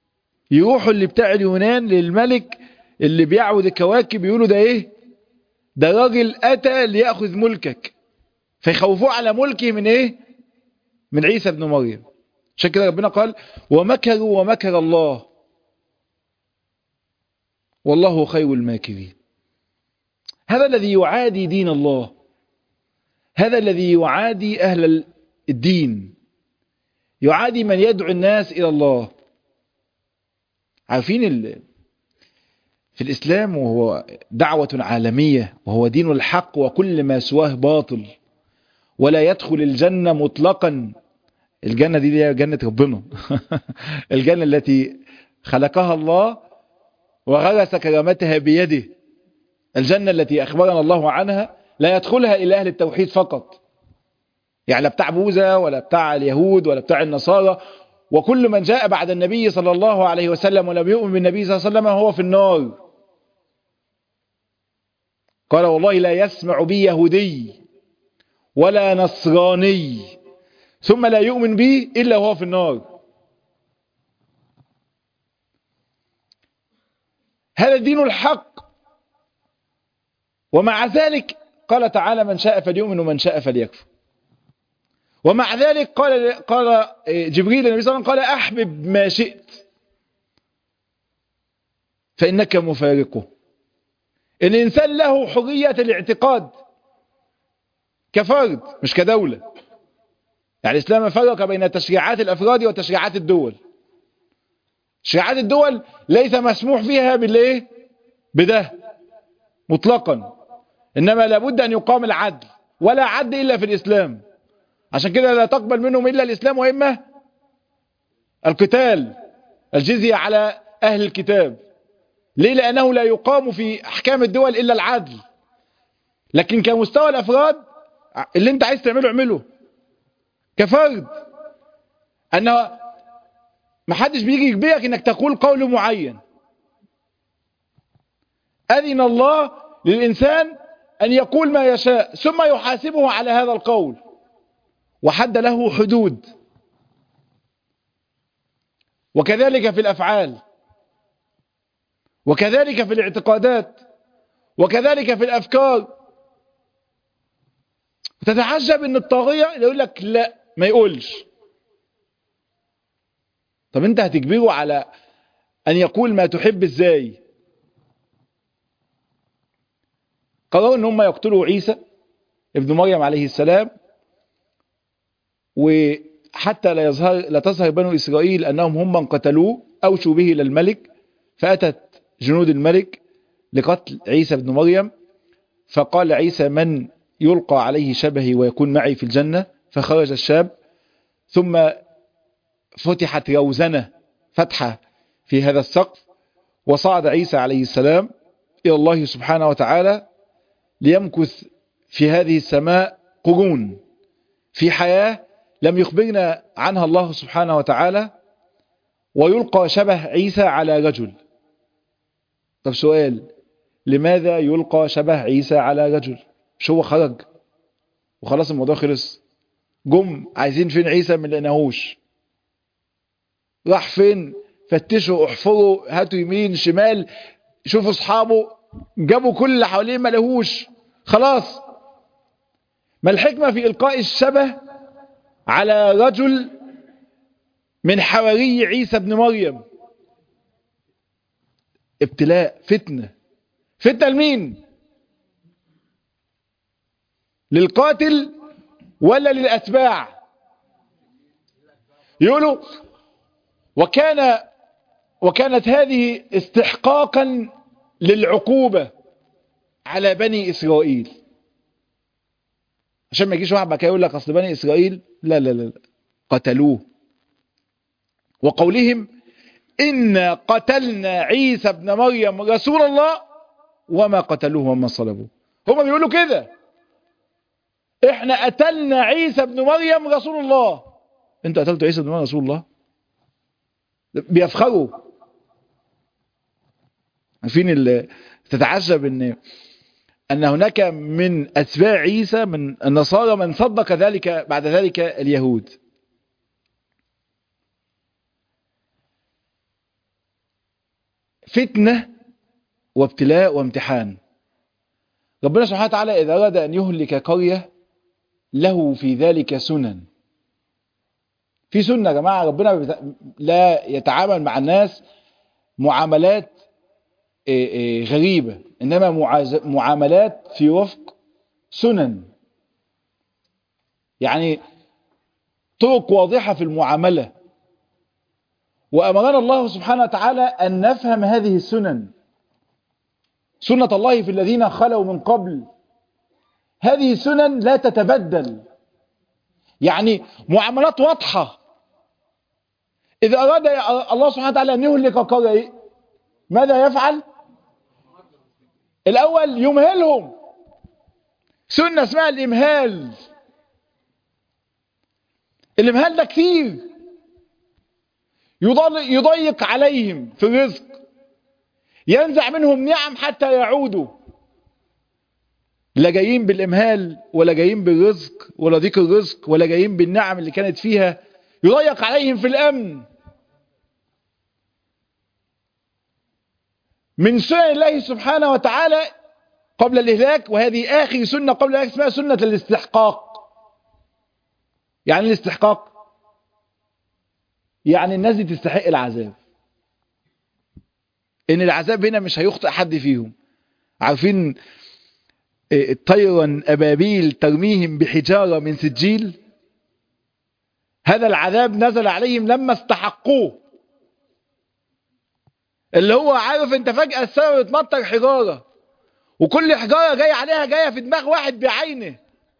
يروحوا اللي بتاع اليونان للملك اللي بيعبد الكواكب يقولوا ده إيه ده راجل أتى ليأخذ ملكك فيخوفوه على ملكه من إيه من عيسى ابن مريم عشان كده ربنا قال ومكروا ومكر الله والله خير الماكرين هذا الذي يعادي دين الله هذا الذي يعادي أهل الدين يعادي من يدعو الناس إلى الله عارفين ال... في الإسلام وهو دعوة عالمية وهو دين الحق وكل ما سواه باطل ولا يدخل الجنة مطلقا الجنة دي هي جنة ربنا الجنة التي خلقها الله وغرس كرامتها بيده الجنة التي أخبرنا الله عنها لا يدخلها إلا أهل التوحيد فقط يعني لا بتاع بوذا ولا بتاع اليهود ولا بتاع النصارى وكل من جاء بعد النبي صلى الله عليه وسلم ولم يؤمن بالنبي صلى الله عليه وسلم هو في النار قال والله لا يسمع بي يهودي ولا نصراني ثم لا يؤمن بي إلا هو في النار هذا دين الحق ومع ذلك قال تعالى من شاء فليؤمن ومن شاء فليكفر ومع ذلك قال قال جبريل النبي صلى الله عليه وسلم قال احبب ما شئت فانك مفارقه الانسان له حريه الاعتقاد كفرد مش كدوله يعني الاسلام فرق بين تشريعات الافراد وتشريعات الدول تشريعات الدول ليس مسموح فيها بالايه بده مطلقا انما لابد ان يقام العدل ولا عدل الا في الاسلام عشان كده لا تقبل منهم إلا الإسلام وإما القتال الجزية على أهل الكتاب ليه لأنه لا يقام في أحكام الدول إلا العدل لكن كمستوى الأفراد اللي انت عايز تعمله اعمله كفرد أنه محدش بيجي يجبرك انك تقول قول معين أذن الله للإنسان أن يقول ما يشاء ثم يحاسبه على هذا القول وحد له حدود وكذلك في الأفعال وكذلك في الاعتقادات وكذلك في الأفكار تتعجب ان الطاغية يقول لك لا ما يقولش طب انت هتجبره على ان يقول ما تحب ازاي قرروا ان هم يقتلوا عيسى ابن مريم عليه السلام وحتى لا يظهر لا تظهر بنو إسرائيل أنهم هم من قتلوه أوشوا به إلى الملك فأتت جنود الملك لقتل عيسى بن مريم فقال عيسى من يلقى عليه شبهي ويكون معي في الجنة فخرج الشاب ثم فتحت روزنة فتحة في هذا السقف وصعد عيسى عليه السلام إلى الله سبحانه وتعالى ليمكث في هذه السماء قرون في حياة لم يخبرنا عنها الله سبحانه وتعالى ويلقى شبه عيسى على رجل طب سؤال لماذا يلقى شبه عيسى على رجل مش هو خرج وخلاص الموضوع خلص جم عايزين فين عيسى ما لقيناهوش راح فين فتشوا احفروا هاتوا يمين شمال شوفوا اصحابه جابوا كل اللي حواليه ما لهوش خلاص ما الحكمة في إلقاء الشبه على رجل من حواري عيسى بن مريم ابتلاء فتنة فتنة لمين للقاتل ولا للأتباع يقولوا وكان وكانت هذه استحقاقا للعقوبة على بني إسرائيل عشان ما يجيش واحد بقى يقول لك اصل بني اسرائيل لا لا لا قتلوه وقولهم إنا قتلنا عيسى ابن مريم رسول الله وما قتلوه وما صلبوه هما بيقولوا كده احنا قتلنا عيسى ابن مريم رسول الله انتوا قتلتوا عيسى ابن مريم رسول الله بيفخروا عارفين تتعجب ان أن هناك من أتباع عيسى من النصارى من صدق ذلك بعد ذلك اليهود فتنة وابتلاء وامتحان ربنا سبحانه وتعالى إذا أراد أن يهلك قرية له في ذلك سنن في سنة يا جماعة ربنا لا يتعامل مع الناس معاملات غريبة إنما معاملات في وفق سنن يعني طرق واضحة في المعاملة وأمرنا الله سبحانه وتعالى أن نفهم هذه السنن سنة الله في الذين خلوا من قبل هذه السنن لا تتبدل يعني معاملات واضحة إذا أراد الله سبحانه وتعالى أن يهلك قرية ماذا يفعل الأول يمهلهم سنة اسمها الإمهال الإمهال ده كثير يضيق عليهم في الرزق ينزع منهم نعم حتى يعودوا لا جايين بالإمهال ولا جايين بالرزق ولا ضيق الرزق ولا جايين بالنعم اللي كانت فيها يضيق عليهم في الأمن من سنن الله سبحانه وتعالى قبل الإهلاك وهذه آخر سنة قبل الإهلاك اسمها سنة الاستحقاق يعني الاستحقاق يعني الناس دي تستحق العذاب ان العذاب هنا مش هيخطئ حد فيهم عارفين طيرا أبابيل ترميهم بحجارة من سجيل هذا العذاب نزل عليهم لما استحقوه اللي هو عارف انت فجأة السماء بتمطر حجارة وكل حجارة جاية عليها جاية في دماغ واحد بعينه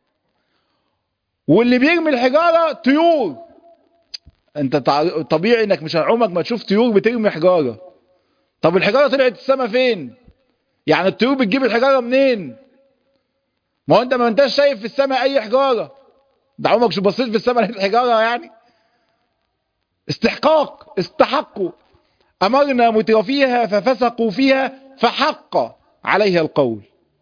واللي بيرمي الحجارة طيور انت طبيعي انك مش عمرك ما تشوف طيور بترمي حجارة طب الحجارة طلعت السماء فين يعني الطيور بتجيب الحجارة منين ما هو انت ما انتش شايف في السماء اي حجارة ده عمرك شو بصيت في السماء لقيت حجارة يعني استحقاق استحقوا امرنا مترفيها ففسقوا فيها فحق عليها القول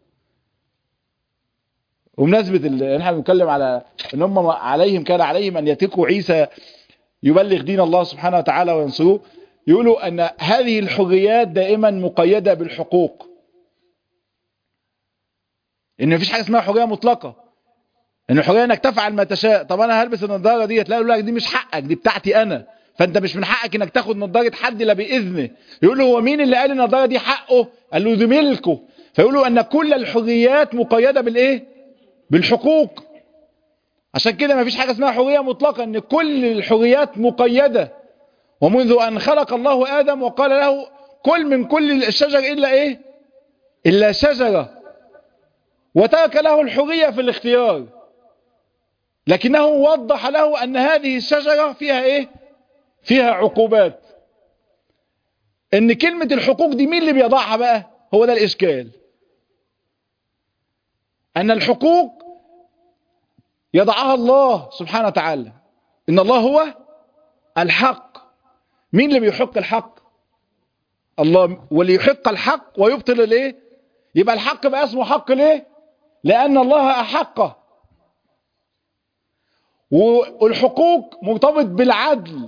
ومناسبة اللي احنا بنتكلم على ان هم عليهم كان عليهم ان يتركوا عيسى يبلغ دين الله سبحانه وتعالى وينصروه يقولوا ان هذه الحريات دائما مقيدة بالحقوق ان مفيش حاجة اسمها حرية مطلقة ان الحرية انك تفعل ما تشاء طب انا هلبس النضارة دي تلاقي لك دي مش حقك دي بتاعتي انا فانت مش من حقك انك تاخد نضارة حد الا باذنه يقول له هو مين اللي قال النضارة دي حقه قال له دي ملكه فيقولوا ان كل الحريات مقيدة بالايه بالحقوق عشان كده مفيش حاجة اسمها حرية مطلقة ان كل الحريات مقيدة ومنذ ان خلق الله ادم وقال له كل من كل الشجر الا ايه الا شجرة وترك له الحرية في الاختيار لكنه وضح له ان هذه الشجرة فيها ايه فيها عقوبات ان كلمة الحقوق دي مين اللي بيضعها بقى هو ده الاشكال ان الحقوق يضعها الله سبحانه وتعالى ان الله هو الحق مين اللي بيحق الحق الله واللي يحق الحق ويبطل الايه يبقى الحق بقى اسمه حق ليه لان الله احقه والحقوق مرتبط بالعدل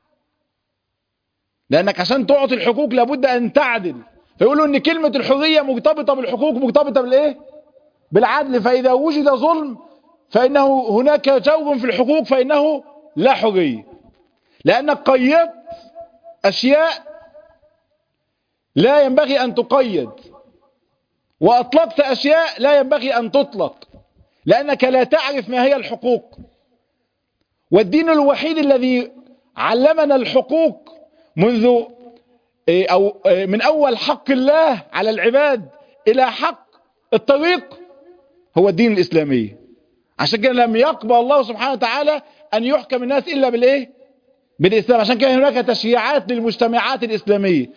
لانك عشان تعطي الحقوق لابد ان تعدل فيقولوا ان كلمة الحرية مرتبطة بالحقوق مرتبطة بالايه بالعدل فاذا وجد ظلم فانه هناك جور في الحقوق فانه لا حرية لانك قيدت اشياء لا ينبغي ان تقيد واطلقت اشياء لا ينبغي ان تطلق لانك لا تعرف ما هي الحقوق والدين الوحيد الذي علمنا الحقوق منذ أو من أول حق الله على العباد إلى حق الطريق هو الدين الإسلامي عشان كده لم يقبل الله سبحانه وتعالى أن يحكم الناس إلا بالإيه بالإسلام عشان كده هناك تشريعات للمجتمعات الإسلامية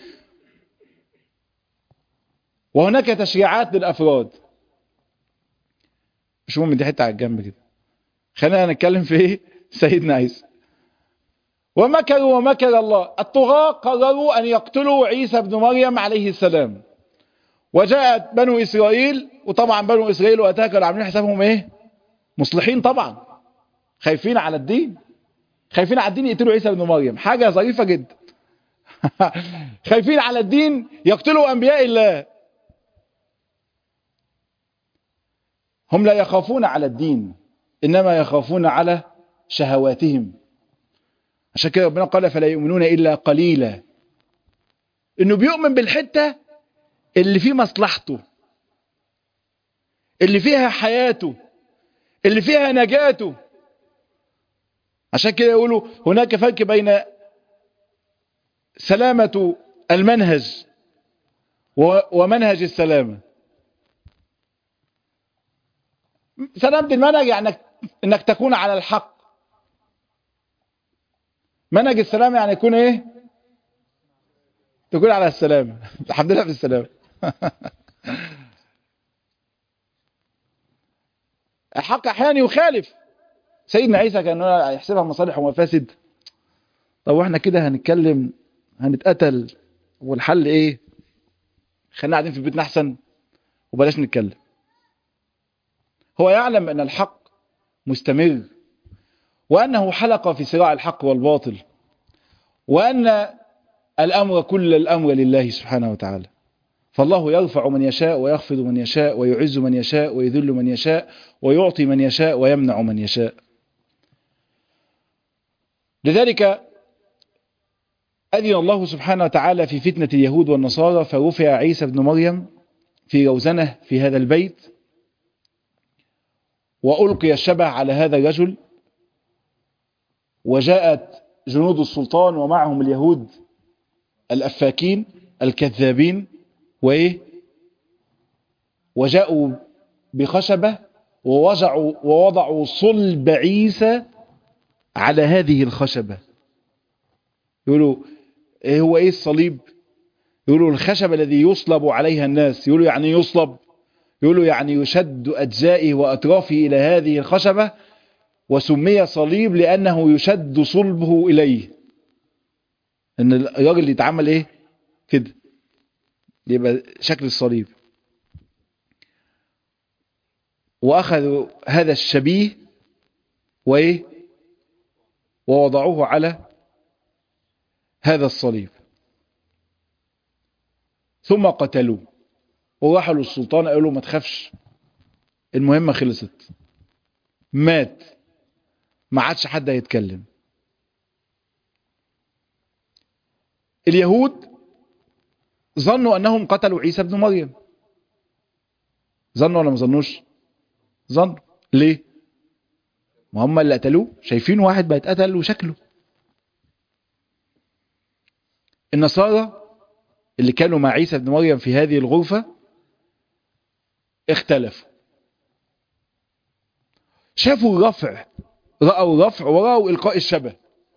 وهناك تشريعات للأفراد مش مهم دي حتة على الجنب كده خلينا نتكلم في ايه سيدنا عيسى ومكروا ومكر الله الطغاة قرروا أن يقتلوا عيسى بن مريم عليه السلام وجاءت بنو إسرائيل وطبعا بنو إسرائيل وقتها كانوا عاملين حسابهم إيه مصلحين طبعا خايفين على الدين خايفين على الدين يقتلوا عيسى بن مريم حاجة ظريفة جدا خايفين على الدين يقتلوا أنبياء الله هم لا يخافون على الدين إنما يخافون على شهواتهم عشان كده ربنا قال فلا يؤمنون إلا قليلا إنه بيؤمن بالحتة اللي فيه مصلحته اللي فيها حياته اللي فيها نجاته عشان كده يقولوا هناك فرق بين سلامة المنهج ومنهج السلامة سلامة المنهج يعني انك تكون على الحق منهج السلامة يعني يكون ايه تكون على السلامة الحمد لله في السلامة الحق احيانا يخالف سيدنا عيسى كان يحسبها مصالح ومفاسد طب واحنا كده هنتكلم هنتقتل والحل ايه خلينا قاعدين في بيتنا احسن وبلاش نتكلم هو يعلم ان الحق مستمر وانه حلقة في صراع الحق والباطل وان الامر كل الامر لله سبحانه وتعالى فالله يرفع من يشاء ويخفض من يشاء ويعز من يشاء ويذل من يشاء ويعطي من يشاء ويمنع من يشاء لذلك أذن الله سبحانه وتعالى في فتنة اليهود والنصارى فرفع عيسى بن مريم في روزنه في هذا البيت وألقي الشبه على هذا الرجل وجاءت جنود السلطان ومعهم اليهود الأفاكين الكذابين وإيه وجاءوا بخشبة ووضعوا, ووضعوا صلب عيسى على هذه الخشبة يقولوا ايه هو ايه الصليب يقولوا الخشب الذي يصلب عليها الناس يقولوا يعني يصلب يقولوا يعني يشد أجزائه وأطرافه إلى هذه الخشبة وسمي صليب لأنه يشد صلبه إليه ان الراجل اللي يتعمل ايه كده يبقى شكل الصليب واخذوا هذا الشبيه وايه ووضعوه على هذا الصليب ثم قتلوه وراحوا للسلطان قالوا له ما تخافش المهمة خلصت مات ما عادش حد هيتكلم اليهود ظنوا انهم قتلوا عيسى ابن مريم ظنوا ولا ما ظنوش ظنوا ليه ما هم اللي قتلوه شايفين واحد بيتقتل وشكله النصارى اللي كانوا مع عيسى ابن مريم في هذه الغرفة اختلفوا شافوا الرفع رأوا الرفع ورأوا إلقاء الشبه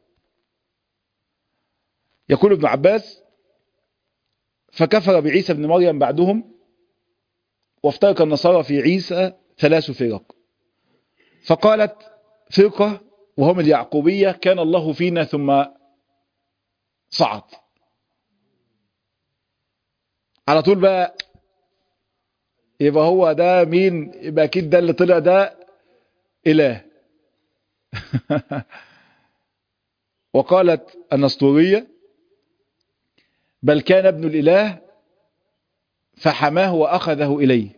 يقول ابن عباس فكفر بعيسى ابن مريم بعدهم وافترق النصارى في عيسى ثلاث فرق فقالت فرقة وهم اليعقوبية كان الله فينا ثم صعد على طول بقى يبقى هو ده مين يبقى اكيد ده اللي طلع ده اله وقالت النسطورية بل كان ابن الاله فحماه واخذه اليه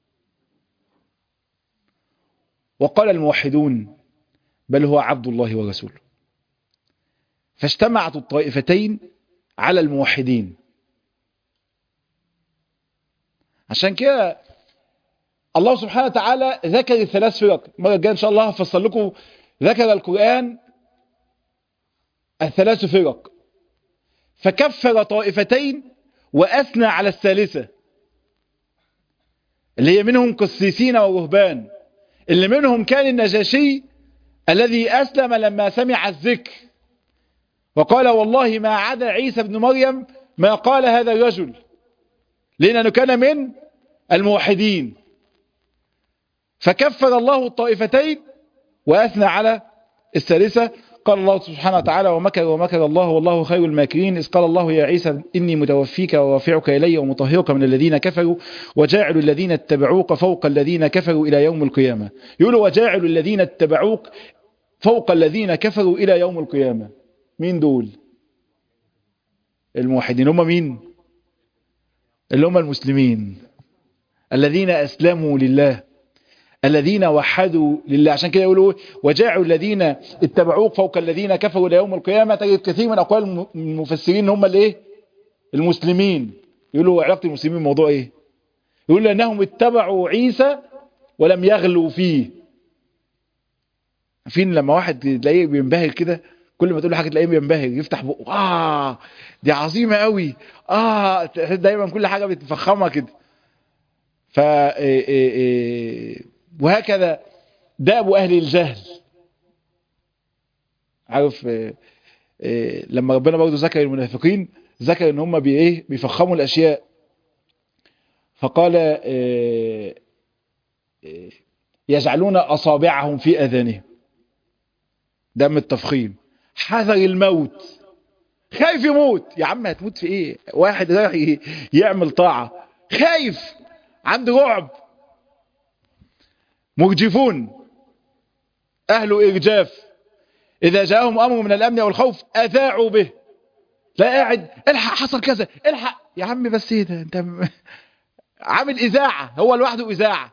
وقال الموحدون بل هو عبد الله ورسوله فاجتمعت الطائفتين على الموحدين عشان كده الله سبحانه وتعالى ذكر الثلاث فرق المره الجايه ان شاء الله هفصل لكم ذكر القران الثلاث فرق فكفر طائفتين واثنى على الثالثه اللي هي منهم قسيسين ورهبان اللي منهم كان النجاشي الذي أسلم لما سمع الذكر وقال والله ما عدا عيسى بن مريم ما قال هذا الرجل لأنه كان من الموحدين فكفر الله الطائفتين وأثنى على الثالثة قال الله سبحانه وتعالى ومكر ومكر الله والله خير الماكرين إذ قال الله يا عيسى إني متوفيك ورافعك إلي ومطهرك من الذين كفروا وجاعل الذين اتبعوك فوق الذين كفروا إلى يوم القيامة يقول وجاعل الذين اتبعوك فوق الذين كفروا إلى يوم القيامة مين دول الموحدين هم مين اللي هم المسلمين الذين أسلموا لله الذين وحدوا لله عشان كده يقولوا وجاعوا الذين اتبعوك فوق الذين كفروا الى يوم القيامه تجد كثير من اقوال المفسرين هم الايه المسلمين يقولوا علاقه المسلمين موضوع ايه يقولوا انهم اتبعوا عيسى ولم يغلوا فيه عارفين لما واحد تلاقيه بينبهر كده كل ما تقول له حاجه تلاقيه بينبهر يفتح بقه اه دي عظيمه قوي اه دايما كل حاجه بتفخمها كده ف وهكذا داب اهل الجهل عارف لما ربنا برضه ذكر المنافقين ذكر ان هم بي ايه بيفخموا الاشياء فقال يجعلون اصابعهم في اذانهم ده من التفخيم حذر الموت خايف يموت يا عم هتموت في ايه واحد رايح يعمل طاعة خايف عنده رعب مرجفون اهل ارجاف اذا جاءهم امر من الامن او الخوف اذاعوا به لا قاعد الحق حصل كذا الحق يا عم بس ايه ده انت عامل اذاعة هو لوحده اذاعة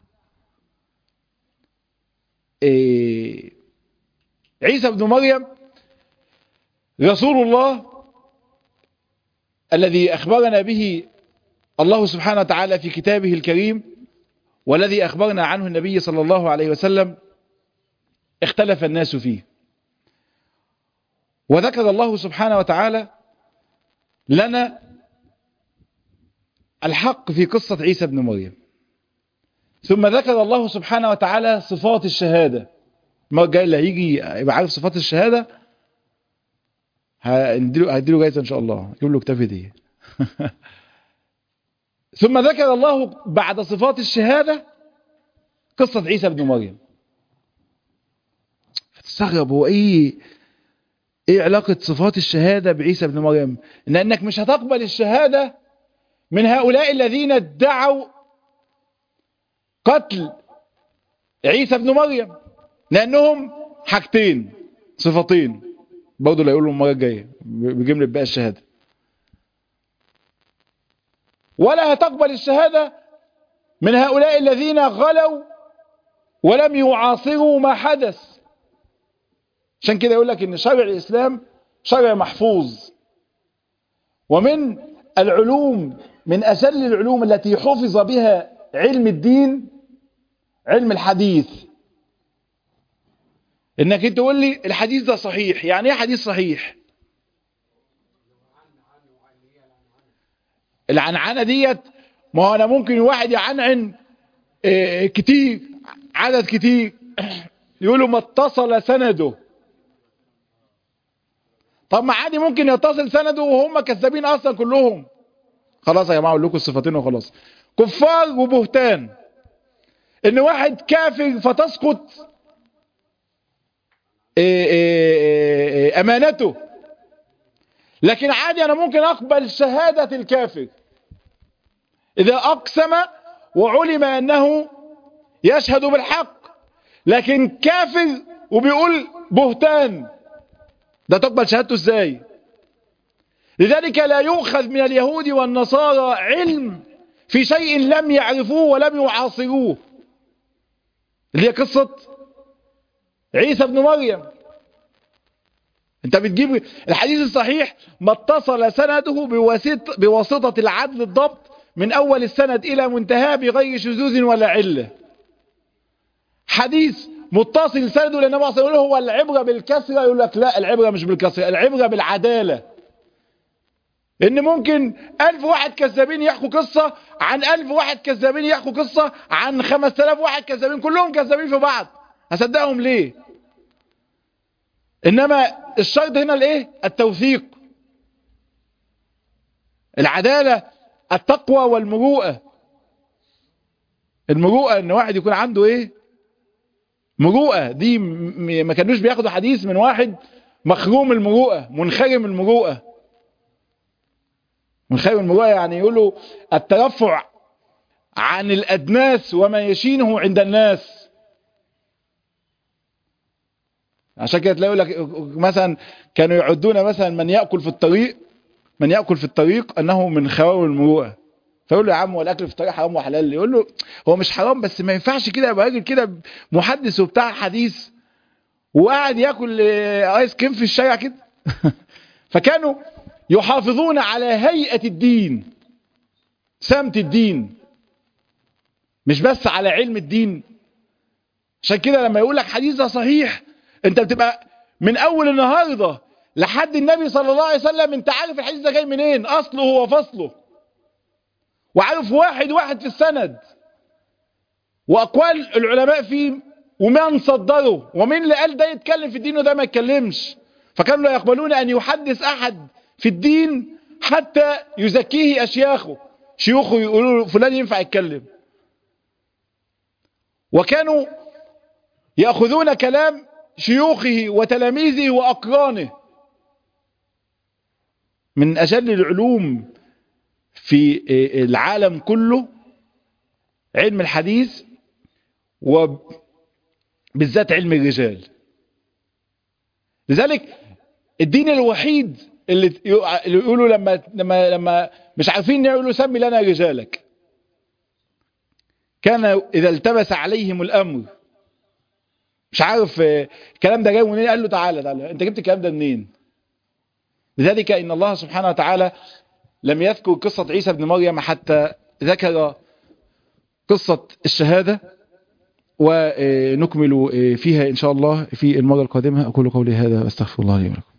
إيه عيسى بن مريم رسول الله الذي أخبرنا به الله سبحانه وتعالى في كتابه الكريم والذي أخبرنا عنه النبي صلى الله عليه وسلم اختلف الناس فيه وذكر الله سبحانه وتعالى لنا الحق في قصة عيسى بن مريم ثم ذكر الله سبحانه وتعالى صفات الشهادة المرة الجاية اللي هيجي يبقى عارف صفات الشهادة هديله هديله جايزة إن شاء الله يجيب له كتاب هدية ثم ذكر الله بعد صفات الشهادة قصة عيسى بن مريم فتستغرب هو ايه ايه علاقة صفات الشهادة بعيسى بن مريم لانك مش هتقبل الشهادة من هؤلاء الذين ادعوا قتل عيسى بن مريم لانهم حاجتين صفتين برضه اللي هيقولوا المره الجايه بجمله بقى الشهاده ولا هتقبل الشهاده من هؤلاء الذين غلوا ولم يعاصروا ما حدث عشان كده يقول لك ان شرع الاسلام شرع محفوظ ومن العلوم من اجل العلوم التي حفظ بها علم الدين علم الحديث انك انت تقول لي الحديث ده صحيح يعني ايه حديث صحيح العنعنه ديت ما هو انا ممكن واحد يعنعن اه كتير عدد كتير يقولوا ما اتصل سنده طب ما عادي ممكن يتصل سنده وهم كذابين اصلا كلهم خلاص يا جماعه اقول لكم الصفتين وخلاص كفار وبهتان ان واحد كافر فتسقط امانته لكن عادي انا ممكن اقبل شهادة الكافر اذا اقسم وعلم انه يشهد بالحق لكن كافر وبيقول بهتان ده تقبل شهادته ازاي لذلك لا يؤخذ من اليهود والنصارى علم في شيء لم يعرفوه ولم يعاصروه اللي هي قصة عيسى بن مريم انت بتجيب الحديث الصحيح ما اتصل سنده بواسطة, بواسطة العدل الضبط من اول السند الى منتهى بغير شذوذ ولا علة حديث متصل سنده لان النبي صلى الله عليه وسلم هو العبرة بالكسرة يقول لك لا العبرة مش بالكسرة العبرة بالعدالة ان ممكن الف واحد كذابين يحكوا قصة عن الف واحد كذابين يحكوا قصة عن خمس تلاف واحد كذابين كلهم كذابين في بعض هصدقهم ليه انما الشرط هنا الايه التوثيق العدالة التقوى والمروءة المروءة ان واحد يكون عنده ايه مروءة دي ما كانوش بياخدوا حديث من واحد مخروم المروءة منخرم المروءة منخرم المروءة يعني يقولوا الترفع عن الأدناس وما يشينه عند الناس عشان كده تلاقوا لك مثلا كانوا يعدون مثلا من يأكل في الطريق من يأكل في الطريق أنه من خوار المروءة فيقول له يا عم هو الاكل في الطريق حرام وحلال يقول له هو مش حرام بس ما ينفعش كده ابقى راجل كده محدث وبتاع حديث وقاعد ياكل ايس كريم في الشارع كده فكانوا يحافظون على هيئة الدين سمت الدين مش بس على علم الدين عشان كده لما يقول لك حديث ده صحيح انت بتبقى من اول النهارده لحد النبي صلى الله عليه وسلم انت عارف الحديث ده جاي منين اصله وفصله وعارف واحد واحد في السند واقوال العلماء فيه ومن صدره ومين اللي قال ده يتكلم في الدين وده ما يتكلمش فكانوا لا يقبلون ان يحدث احد في الدين حتى يزكيه اشياخه شيوخه يقولوا فلان ينفع يتكلم وكانوا يأخذون كلام شيوخه وتلاميذه وأقرانه من أجل العلوم في العالم كله علم الحديث وبالذات علم الرجال لذلك الدين الوحيد اللي يقولوا لما لما لما مش عارفين يقولوا سمي لنا رجالك كان إذا التبس عليهم الأمر مش عارف الكلام ده جاي منين قال له تعالى تعالى انت جبت الكلام ده منين لذلك ان الله سبحانه وتعالى لم يذكر قصة عيسى بن مريم حتى ذكر قصة الشهادة ونكمل فيها ان شاء الله في المرة القادمة اقول قولي هذا واستغفر الله لي ولكم